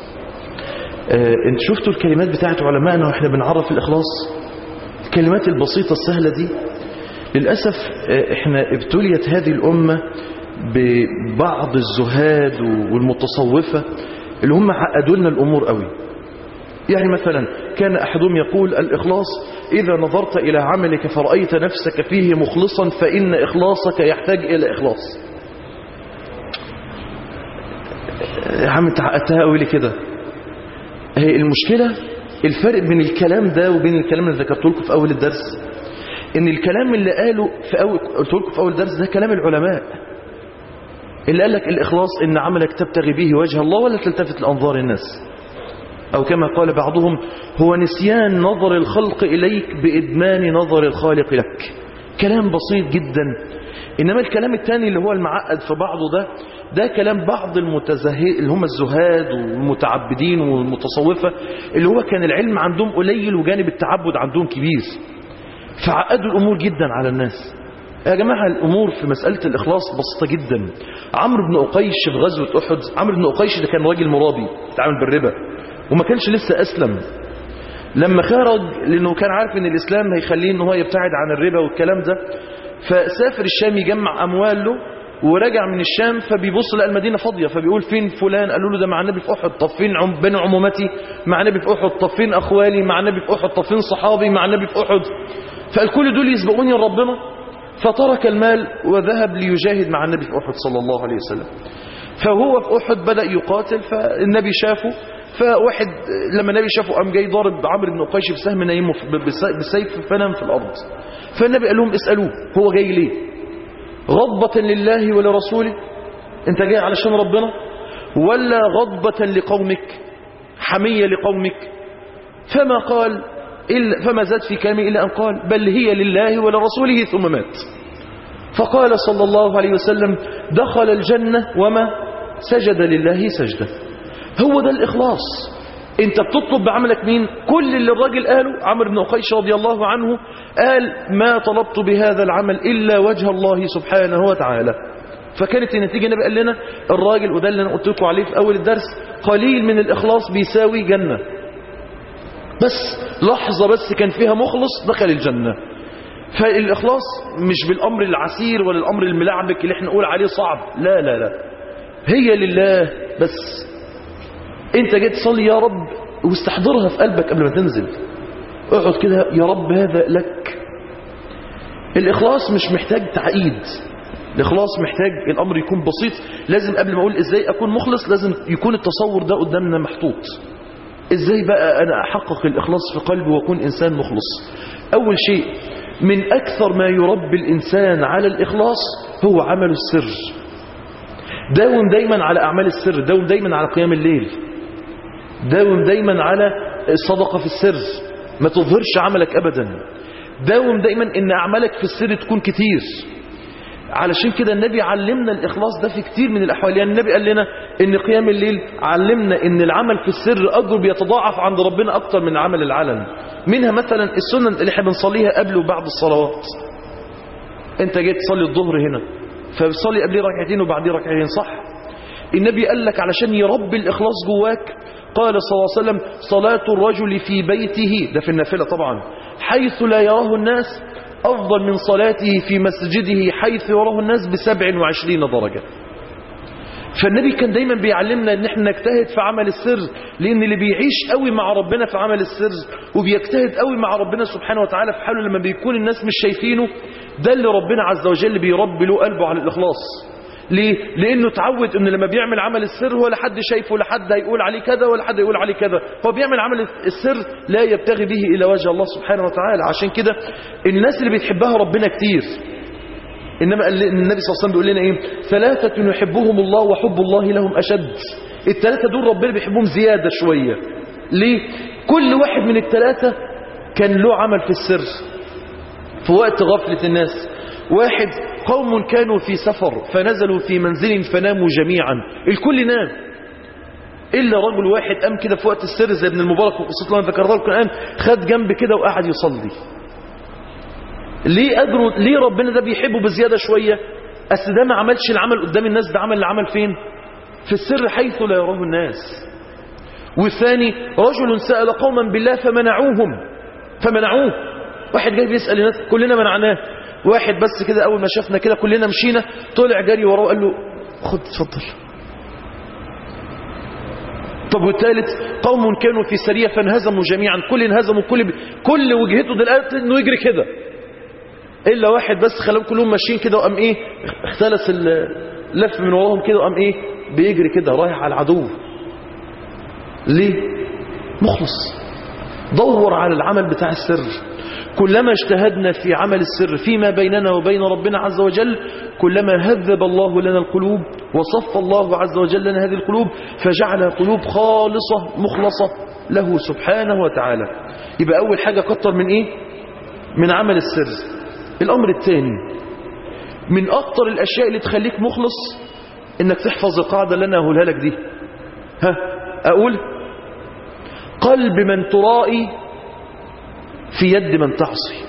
آه انت شفتوا الكلمات بتاعت علمائنا واحنا بنعرف الاخلاص الكلمات البسيطة السهلة دي للأسف آه احنا ابتليت هذه الأمة ببعض الزهاد والمتصوفة اللي هم عقدوا لنا الأمور قوي يعني مثلا كان أحدهم يقول الإخلاص إذا نظرت إلى عملك فرأيت نفسك فيه مخلصا فإن إخلاصك يحتاج إلى إخلاص يا عم تعقدتها قوي كده هي المشكلة الفرق بين الكلام ده وبين الكلام اللي ذكرته لكم في أول الدرس إن الكلام اللي قاله في أول قلت لكم في أول درس ده كلام العلماء اللي قال لك الإخلاص إن عملك تبتغي به وجه الله ولا تلتفت لأنظار الناس أو كما قال بعضهم هو نسيان نظر الخلق إليك بإدمان نظر الخالق لك كلام بسيط جدا إنما الكلام الثاني اللي هو المعقد في بعضه ده ده كلام بعض المتزهد اللي هم الزهاد والمتعبدين والمتصوفة اللي هو كان العلم عندهم قليل وجانب التعبد عندهم كبير فعقدوا الأمور جدا على الناس يا جماعة الأمور في مسألة الإخلاص بسيطة جدا عمرو بن أقيش في غزوة أحد عمرو بن أقيش ده كان راجل مرابي تعامل بالربا وما كانش لسه أسلم لما خرج لأنه كان عارف أن الإسلام هيخليه أنه هو يبتعد عن الربا والكلام ده فسافر الشام يجمع أموال له ورجع من الشام فبيبص لقى المدينة فاضية فبيقول فين فلان قالوا له ده مع النبي في أحد طب فين عم بين عمومتي مع النبي في أحد طب فين أخوالي مع النبي في أحد طب فين صحابي مع النبي في أحد فقال كل دول يسبقوني لربنا فترك المال وذهب ليجاهد مع النبي في أحد صلى الله عليه وسلم فهو في أحد بدأ يقاتل فالنبي شافه فواحد لما النبي شافه قام جاي ضارب عمرو بن قيش بسهم نايمه بالسيف فنام في الأرض فالنبي قال لهم اسألوه هو جاي ليه غضبة لله ولرسوله انت جاي علشان ربنا ولا غضبة لقومك حمية لقومك فما قال إلا فما زاد في كلامه إلا أن قال بل هي لله ولرسوله ثم مات فقال صلى الله عليه وسلم دخل الجنة وما سجد لله سجدة هو ده الإخلاص انت بتطلب بعملك مين كل اللي الراجل قاله عمرو بن أخيش رضي الله عنه قال ما طلبت بهذا العمل إلا وجه الله سبحانه وتعالى فكانت النتيجة النبي قال لنا الراجل وده اللي أنا قلت لكم عليه في أول الدرس قليل من الإخلاص بيساوي جنة بس لحظة بس كان فيها مخلص دخل الجنة فالإخلاص مش بالأمر العسير ولا الأمر الملعبك اللي احنا نقول عليه صعب لا لا لا هي لله بس انت جاي تصلي يا رب واستحضرها في قلبك قبل ما تنزل اقعد كده يا رب هذا لك الإخلاص مش محتاج تعقيد الإخلاص محتاج الأمر يكون بسيط لازم قبل ما أقول إزاي أكون مخلص لازم يكون التصور ده قدامنا محطوط إزاي بقى أنا أحقق الإخلاص في قلبي وأكون إنسان مخلص أول شيء من أكثر ما يربي الإنسان على الإخلاص هو عمل السر داوم دايما على أعمال السر داوم دايما على قيام الليل داوم دايما على الصدقة في السر ما تظهرش عملك أبدا داوم دايما ان أعمالك في السر تكون كتير علشان كده النبي علمنا الإخلاص ده في كتير من الأحوال يعني النبي قال لنا ان قيام الليل علمنا ان العمل في السر أجر بيتضاعف عند ربنا أكتر من عمل العلن منها مثلا السنن اللي احنا بنصليها قبل وبعد الصلوات انت جاي تصلي الظهر هنا فبتصلي قبل ركعتين وبعدين ركعتين صح النبي قال لك علشان يربي الإخلاص جواك قال صلى الله عليه وسلم صلاة الرجل في بيته ده في النافلة طبعا حيث لا يراه الناس أفضل من صلاته في مسجده حيث يراه الناس بسبع وعشرين درجة فالنبي كان دايما بيعلمنا ان احنا نجتهد في عمل السر لان اللي بيعيش قوي مع ربنا في عمل السر وبيجتهد قوي مع ربنا سبحانه وتعالى في حاله لما بيكون الناس مش شايفينه ده اللي ربنا عز وجل بيربي له قلبه على الاخلاص ليه؟ لأنه اتعود أنه لما بيعمل عمل السر هو لا حد شايفه ولا حد هيقول عليه كذا ولا حد يقول عليه كذا هو بيعمل عمل السر لا يبتغي به إلى وجه الله سبحانه وتعالى عشان كده الناس اللي بتحبها ربنا كتير إنما النبي صلى الله عليه وسلم بيقول لنا إيه ثلاثة يحبهم الله وحب الله لهم أشد الثلاثة دول ربنا بيحبهم زيادة شوية ليه؟ كل واحد من الثلاثة كان له عمل في السر في وقت غفلة الناس واحد قوم كانوا في سفر فنزلوا في منزل فناموا جميعا الكل نام إلا رجل واحد قام كده في وقت السر زي ابن المبارك وقصة الله ذكرها لكم الآن خد جنب كده وقعد يصلي ليه أجره ليه ربنا ده بيحبه بزيادة شوية أصل ده ما عملش العمل قدام الناس ده عمل العمل فين في السر حيث لا يراه الناس والثاني رجل سأل قوما بالله فمنعوهم فمنعوه واحد جاي بيسأل الناس كلنا منعناه واحد بس كده أول ما شافنا كده كلنا مشينا طلع جري وراه قال له خد اتفضل طب والثالث قوم كانوا في سرية فانهزموا جميعا كل انهزموا كل ب... كل وجهته دلوقتي انه يجري كده الا واحد بس خلاهم كلهم ماشيين كده وقام ايه اختلس اللف من وراهم كده وقام ايه بيجري كده رايح على العدو ليه مخلص دور على العمل بتاع السر كلما اجتهدنا في عمل السر فيما بيننا وبين ربنا عز وجل كلما هذب الله لنا القلوب وصف الله عز وجل لنا هذه القلوب فجعلها قلوب خالصة مخلصة له سبحانه وتعالى يبقى أول حاجة كتر من إيه؟ من عمل السر الأمر الثاني من أكتر الأشياء اللي تخليك مخلص إنك تحفظ القاعدة اللي أنا أقولها لك دي ها أقول قلب من ترائي في يد من تعصي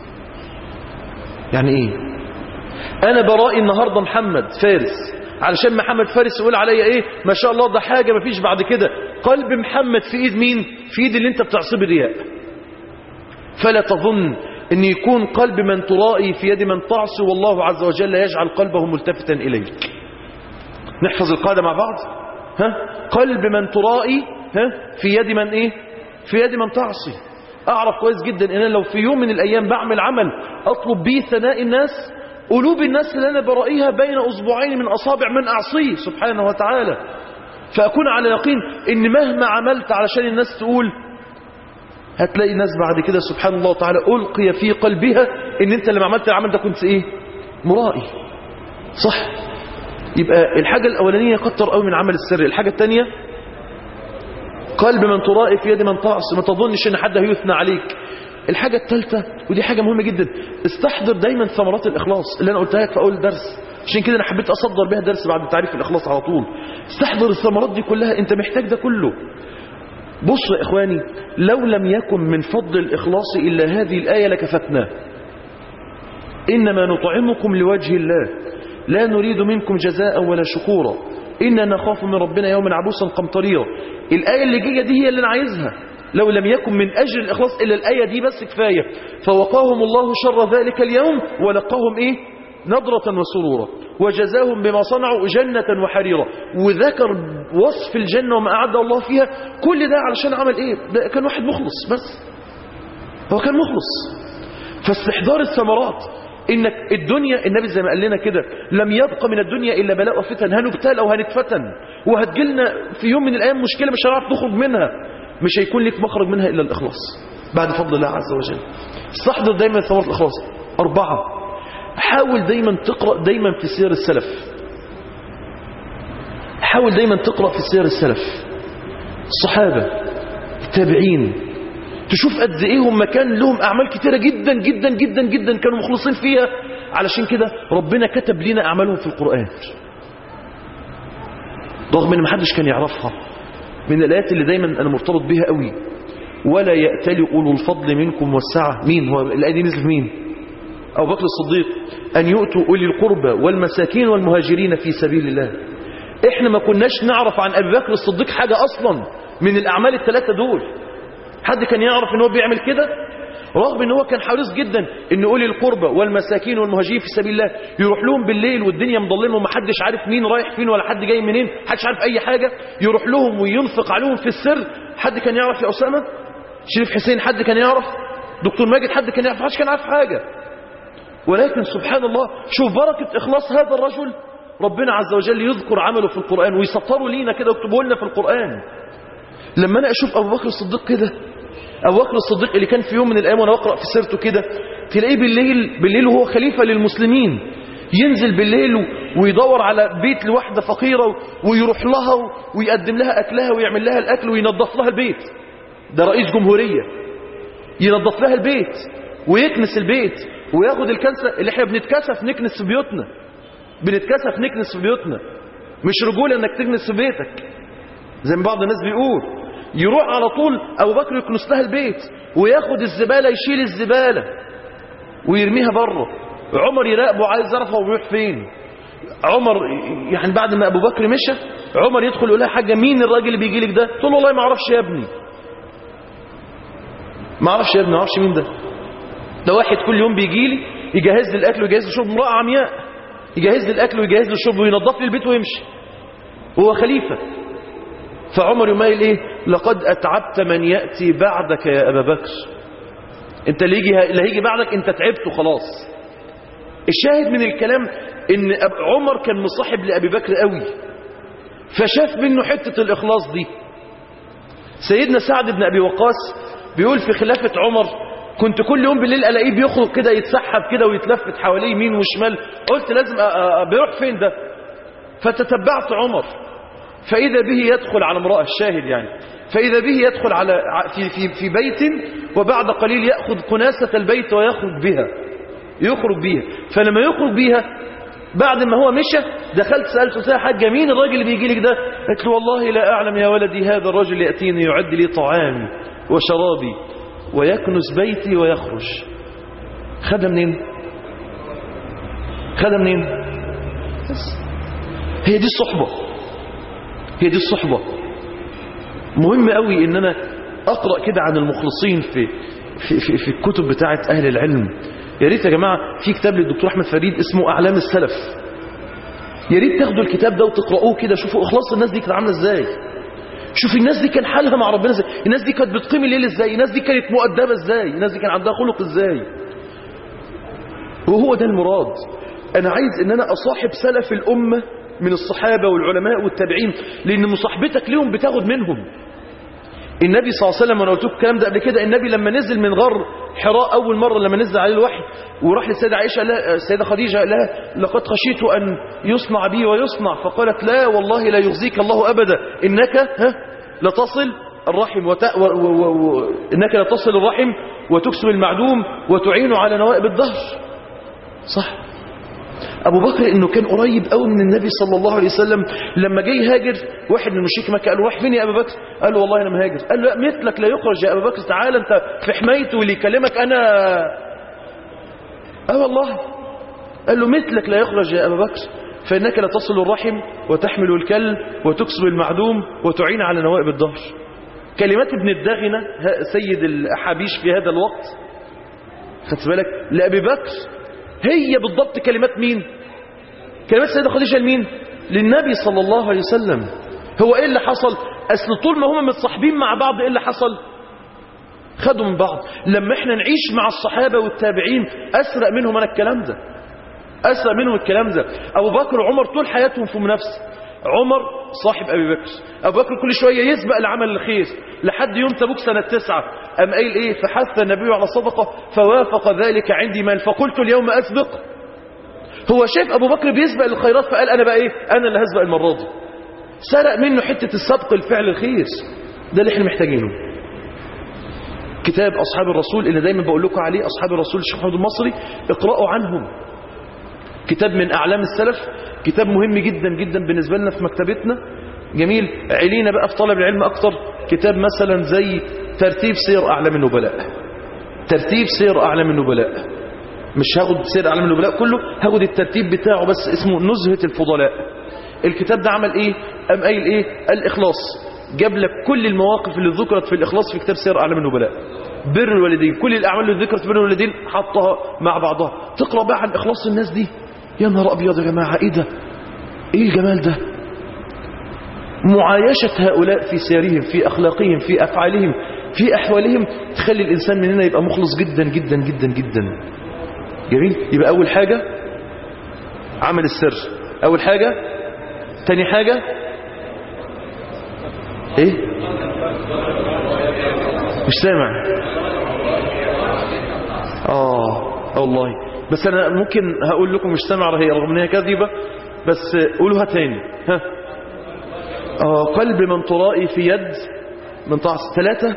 يعني ايه انا برائي النهاردة محمد فارس علشان محمد فارس يقول عليا ايه ما شاء الله ده حاجة ما فيش بعد كده قلب محمد في ايد مين في ايد اللي انت بتعصي برياء فلا تظن ان يكون قلب من ترائي في يد من تعصي والله عز وجل يجعل قلبه ملتفتا اليك نحفظ القاعدة مع بعض ها قلب من ترائي ها في يد من ايه في يد من تعصي اعرف كويس جدا ان انا لو في يوم من الايام بعمل عمل اطلب بيه ثناء الناس قلوب الناس اللي انا برائيها بين اصبعين من اصابع من اعصيه سبحانه وتعالى فاكون على يقين ان مهما عملت علشان الناس تقول هتلاقي ناس بعد كده سبحان الله تعالى القي في قلبها ان انت لما عملت العمل ده كنت ايه مرائي صح يبقى الحاجة الأولانية كتر قوي من عمل السر الحاجة الثانية قلب من ترائي في يد من تعصي ما تظنش ان حد هيثنى عليك الحاجة الثالثة ودي حاجة مهمة جدا استحضر دايما ثمرات الإخلاص اللي أنا قلتها لك في أول الدرس عشان كده أنا حبيت أصدر بها درس بعد تعريف الإخلاص على طول استحضر الثمرات دي كلها أنت محتاج ده كله بصوا يا إخواني لو لم يكن من فضل الإخلاص إلا هذه الآية لكفتنا إنما نطعمكم لوجه الله لا نريد منكم جزاء ولا شكورا إنا نخاف من ربنا يوما عبوسا قمطريرا الآية اللي جاية دي هي اللي أنا عايزها لو لم يكن من أجل الإخلاص إلا الآية دي بس كفاية فوقاهم الله شر ذلك اليوم ولقاهم إيه نضرة وسرورا وجزاهم بما صنعوا جنة وحريرا وذكر وصف الجنة وما أعد الله فيها كل ده علشان عمل إيه ده كان واحد مخلص بس هو كان مخلص فاستحضار الثمرات انك الدنيا النبي زي ما قال لنا كده لم يبقى من الدنيا الا بلاء وفتن هنبتال او هنتفتن وهتجيلنا في يوم من الايام مشكله مش هنعرف نخرج منها مش هيكون لك مخرج منها الا الاخلاص بعد فضل الله عز وجل استحضر دايما ثمره الاخلاص اربعه حاول دايما تقرا دايما في سير السلف حاول دايما تقرا في سير السلف الصحابه التابعين تشوف قد ايه هم كان لهم اعمال كتيره جدا جدا جدا جدا كانوا مخلصين فيها علشان كده ربنا كتب لنا اعمالهم في القران رغم ان محدش كان يعرفها من الايات اللي دايما انا مرتبط بيها قوي ولا يأتل اولو الفضل منكم والسعه مين هو الايه دي نزلت مين ابو بكر الصديق ان يؤتوا اولي القربى والمساكين والمهاجرين في سبيل الله احنا ما كناش نعرف عن ابي بكر الصديق حاجه اصلا من الاعمال الثلاثه دول حد كان يعرف ان هو بيعمل كده رغم ان هو كان حريص جدا ان اولي القربى والمساكين والمهاجرين في سبيل الله يروح لهم بالليل والدنيا مظلمه ومحدش عارف مين رايح فين ولا حد جاي منين محدش عارف اي حاجه يروح لهم وينفق عليهم في السر حد كان يعرف يا اسامه شريف حسين حد كان يعرف دكتور ماجد حد كان يعرف محدش كان عارف حاجه ولكن سبحان الله شوف بركه اخلاص هذا الرجل ربنا عز وجل يذكر عمله في القران ويسطره لينا كده ويكتبه لنا في القران لما انا اشوف ابو بكر الصديق كده ابو بكر الصديق اللي كان في يوم من الايام وانا اقرا في سيرته كده تلاقيه بالليل بالليل وهو خليفه للمسلمين ينزل بالليل ويدور على بيت لواحده فقيره ويروح لها ويقدم لها اكلها ويعمل لها الاكل وينظف لها البيت ده رئيس جمهوريه ينظف لها البيت ويكنس البيت وياخد الكنسه اللي احنا بنتكسف نكنس في بيوتنا بنتكسف نكنس في بيوتنا مش رجوله انك تكنس في بيتك زي ما بعض الناس بيقول يروح على طول ابو بكر يكنس لها البيت وياخد الزباله يشيل الزباله ويرميها بره عمر يراقبه عايز يعرف هو بيروح فين عمر يعني بعد ما ابو بكر مشى عمر يدخل يقول لها حاجه مين الراجل اللي بيجي لك ده تقول له والله ما اعرفش يا ابني ما اعرفش يا ابني ما اعرفش مين ده ده واحد كل يوم بيجي لي يجهز لي الاكل ويجهز لي الشرب امراه عمياء يجهز لي الاكل ويجهز لي الشرب وينظف لي البيت ويمشي وهو خليفه فعمر يوم قال ايه لقد اتعبت من ياتي بعدك يا ابا بكر انت اللي يجي اللي هيجي بعدك انت تعبت وخلاص الشاهد من الكلام ان عمر كان مصاحب لابي بكر قوي فشاف منه حته الاخلاص دي سيدنا سعد بن ابي وقاص بيقول في خلافه عمر كنت كل يوم بالليل الاقيه بيخرج كده يتسحب كده ويتلفت حواليه يمين وشمال قلت لازم بيروح فين ده فتتبعت عمر فإذا به يدخل على امرأة الشاهد يعني فإذا به يدخل على في, في, في بيت وبعد قليل يأخذ كناسة البيت ويخرج بها يخرج بها فلما يخرج بها بعد ما هو مشى دخلت سألته ساعة حاجة مين الراجل اللي بيجي لك ده قلت له والله لا أعلم يا ولدي هذا الرجل يأتيني يعد لي طعامي وشرابي ويكنس بيتي ويخرج خدها منين خدها منين بس هي دي الصحبة هي دي الصحبة مهم قوي ان انا اقرأ كده عن المخلصين في في, في, في الكتب بتاعة اهل العلم يا ريت يا جماعة في كتاب للدكتور احمد فريد اسمه اعلام السلف يا ريت تاخدوا الكتاب ده وتقرأوه كده شوفوا اخلاص الناس دي كانت عاملة ازاي شوف الناس دي كان حالها مع ربنا ازاي الناس دي كانت بتقيم الليل ازاي الناس دي كانت مؤدبة ازاي الناس دي كان عندها خلق ازاي وهو ده المراد انا عايز ان انا اصاحب سلف الامه من الصحابة والعلماء والتابعين لأن مصاحبتك ليهم بتاخد منهم النبي صلى الله عليه وسلم وانا قلت لكم الكلام ده قبل كده النبي لما نزل من غار حراء اول مره لما نزل عليه الوحي وراح للسيده عائشه لا السيده خديجه لها لقد خشيت ان يصنع بي ويصنع فقالت لا والله لا يخزيك الله ابدا انك ها لتصل الرحم وت... و... و... و... انك لتصل الرحم وتكسب المعدوم وتعين على نوائب الدهر صح أبو بكر إنه كان قريب قوي من النبي صلى الله عليه وسلم لما جاي يهاجر واحد من مشركي مكة قال له رايح فين يا أبو بكر قال له والله أنا مهاجر قال له لا مثلك لا يخرج يا أبو بكر تعال أنت في حمايته واللي يكلمك أنا أه والله قال له مثلك لا يخرج يا أبو بكر فإنك لا تصل الرحم وتحمل الكل وتكسب المعدوم وتعين على نوائب الدهر كلمات ابن الداغنة سيد الأحابيش في هذا الوقت خدت بالك لأبي بكر هي بالضبط كلمات مين كلمات سيدة خديجة لمين للنبي صلى الله عليه وسلم هو ايه اللي حصل اصل طول ما هم متصاحبين مع بعض ايه اللي حصل خدوا من بعض لما احنا نعيش مع الصحابة والتابعين أسرق منهم أنا الكلام ده أسرق منهم الكلام ده أبو بكر وعمر طول حياتهم في منافسة عمر صاحب أبي بكر أبو بكر كل شوية يسبق لعمل الخير لحد يوم تبوك سنة تسعة أم قايل إيه فحث النبي على صدقة فوافق ذلك عندي مال فقلت اليوم أسبق هو شايف أبو بكر بيسبق للخيرات فقال أنا بقى إيه أنا اللي هسبق المرة دي سرق منه حتة السبق الفعل الخير ده اللي احنا محتاجينه كتاب أصحاب الرسول اللي دايما بقول لكم عليه أصحاب الرسول الشيخ محمود المصري اقرأوا عنهم كتاب من أعلام السلف كتاب مهم جدا جدا بالنسبة لنا في مكتبتنا جميل علينا بقى في طلب العلم أكتر كتاب مثلا زي ترتيب سير أعلام النبلاء ترتيب سير أعلام النبلاء مش هاخد سير أعلام النبلاء كله هاخد الترتيب بتاعه بس اسمه نزهة الفضلاء الكتاب ده عمل ايه أم قايل ايه الإخلاص جاب لك كل المواقف اللي ذكرت في الإخلاص في كتاب سير أعلام النبلاء بر الوالدين كل الأعمال اللي ذكرت بر الوالدين حطها مع بعضها تقرأ بقى عن إخلاص الناس دي يا نهار أبيض يا جماعة إيه ده إيه الجمال ده معايشة هؤلاء في سيرهم في أخلاقهم في أفعالهم في أحوالهم تخلي الإنسان مننا يبقى مخلص جدا جدا جدا جدا جميل يبقى أول حاجة عمل السر أول حاجة تاني حاجة إيه مش سامع آه والله بس أنا ممكن هقول لكم مش سامع هي رغم ان هي كذبة بس قولوها تاني ها آه قلب من ترائي في يد من طعس ثلاثة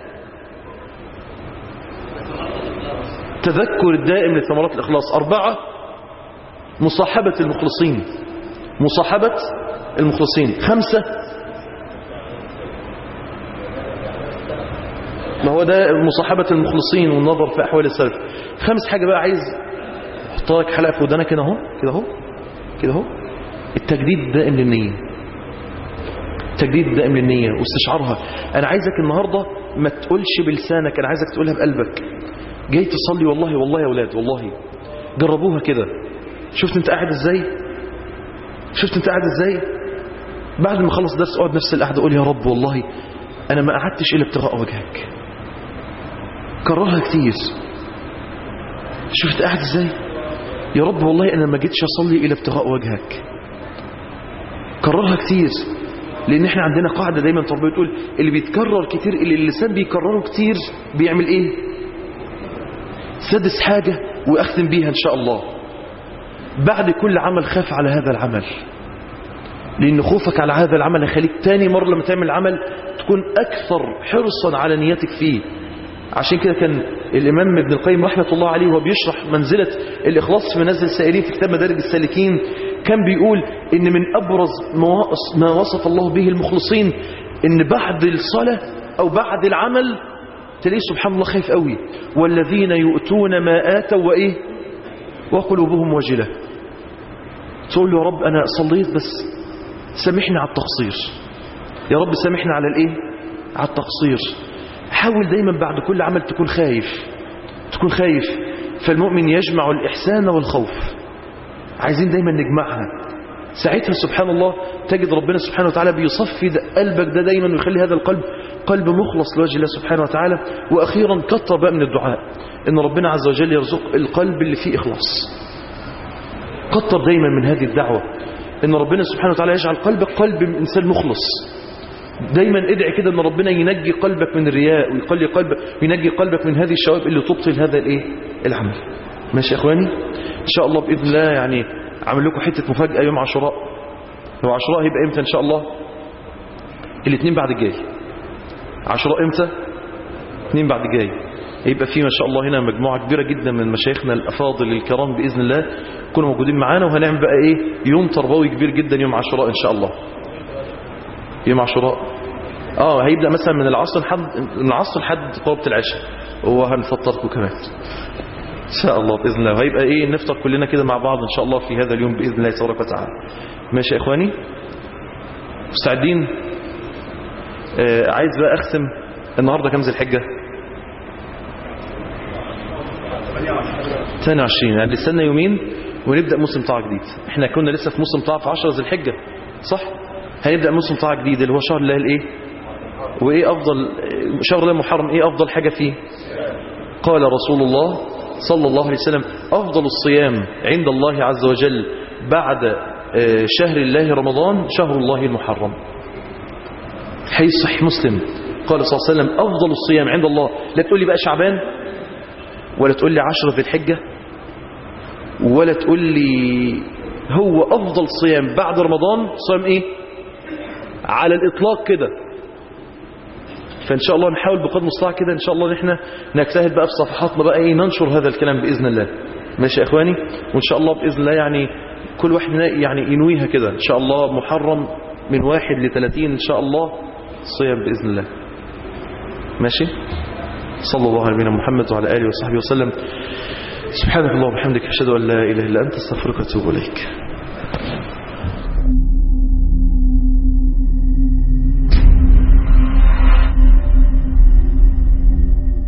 تذكر الدائم لثمرات الإخلاص أربعة مصاحبة المخلصين مصاحبة المخلصين خمسة ما هو ده مصاحبة المخلصين والنظر في أحوال السلف خمس حاجة بقى عايز احطها لك حلقة في ودانك كده اهو كده اهو كده اهو التجديد الدائم للنية التجديد الدائم للنية واستشعارها أنا عايزك النهاردة ما تقولش بلسانك أنا عايزك تقولها بقلبك جاي تصلي والله والله يا أولاد والله جربوها كده شفت انت قاعد ازاي شفت انت قاعد ازاي بعد ما خلص درس اقعد نفس القعده قول يا رب والله انا ما قعدتش الا ابتغاء وجهك كررها كتير شفت قاعد ازاي يا رب والله انا ما جيتش اصلي الا ابتغاء وجهك كررها كتير لان احنا عندنا قاعده دايما تربيه بتقول اللي بيتكرر كتير اللي اللسان بيكرره كتير بيعمل ايه سادس حاجه واختم بيها ان شاء الله بعد كل عمل خاف على هذا العمل لأن خوفك على هذا العمل هيخليك تاني مرة لما تعمل العمل تكون أكثر حرصا على نيتك فيه عشان كده كان الإمام ابن القيم رحمة الله عليه وهو بيشرح منزلة الإخلاص في منزل السائلين في كتاب مدارج السالكين كان بيقول إن من أبرز ما وصف الله به المخلصين إن بعد الصلاة أو بعد العمل تلاقيه سبحان الله خايف قوي والذين يؤتون ما آتوا وإيه وقلوبهم وجلة تقول له يا رب أنا صليت بس سامحني على التقصير يا رب سامحني على الإيه على التقصير حاول دايما بعد كل عمل تكون خايف تكون خايف فالمؤمن يجمع الإحسان والخوف عايزين دايما نجمعها ساعتها سبحان الله تجد ربنا سبحانه وتعالى بيصفي ده قلبك ده دايما ويخلي هذا القلب قلب مخلص لوجه الله سبحانه وتعالى وأخيرا كتر بقى من الدعاء إن ربنا عز وجل يرزق القلب اللي فيه إخلاص كتر دايما من هذه الدعوة إن ربنا سبحانه وتعالى يجعل قلبك قلب من إنسان مخلص دايما ادعي كده ان ربنا ينجي قلبك من الرياء ويقلي قلبك وينجي قلبك من هذه الشوائب اللي تبطل هذا الايه العمل ماشي يا اخواني ان شاء الله باذن الله يعني عامل لكم حته مفاجاه يوم عاشوراء هو عاشوراء هيبقى امتى ان شاء الله الاثنين بعد الجاي عاشوراء امتى اثنين بعد الجاي هيبقى في ما شاء الله هنا مجموعه كبيره جدا من مشايخنا الافاضل الكرام باذن الله يكونوا موجودين معانا وهنعمل بقى ايه يوم تربوي كبير جدا يوم عاشوراء ان شاء الله يوم عاشوراء اه هيبدا مثلا من العصر لحد من العصر لحد قرابه العشاء وهنفطركم كمان ان شاء الله باذن الله وهيبقى ايه نفطر كلنا كده مع بعض ان شاء الله في هذا اليوم باذن الله تبارك وتعالى ماشي يا اخواني مستعدين آه عايز بقى اختم النهارده كام ذي الحجه 22 يعني لسه يومين ونبدا موسم طاعه جديد احنا كنا لسه في موسم طاعه في 10 ذي الحجه صح هنبدأ موسم طاعة جديد اللي هو شهر الله الايه وإيه أفضل شهر الله المحرم إيه أفضل حاجة فيه قال رسول الله صلى الله عليه وسلم أفضل الصيام عند الله عز وجل بعد آه، شهر الله رمضان شهر الله المحرم حديث صحيح مسلم قال صلى الله عليه وسلم أفضل الصيام عند الله لا تقول لي بقى شعبان ولا تقول لي عشرة في الحجة ولا تقول لي هو أفضل صيام بعد رمضان صيام إيه على الإطلاق كده فإن شاء الله نحاول بقدر المستطاع كده إن شاء الله نحن نجتهد بقى في صفحاتنا بقى إيه ننشر هذا الكلام بإذن الله ماشي يا إخواني وإن شاء الله بإذن الله يعني كل واحد منا يعني ينويها كده إن شاء الله محرم من واحد لثلاثين إن شاء الله صيام بإذن الله ماشي صلى الله على نبينا محمد وعلى آله وصحبه وسلم سبحانك اللهم وبحمدك أشهد أن لا إله إلا أنت استغفرك وأتوب إليك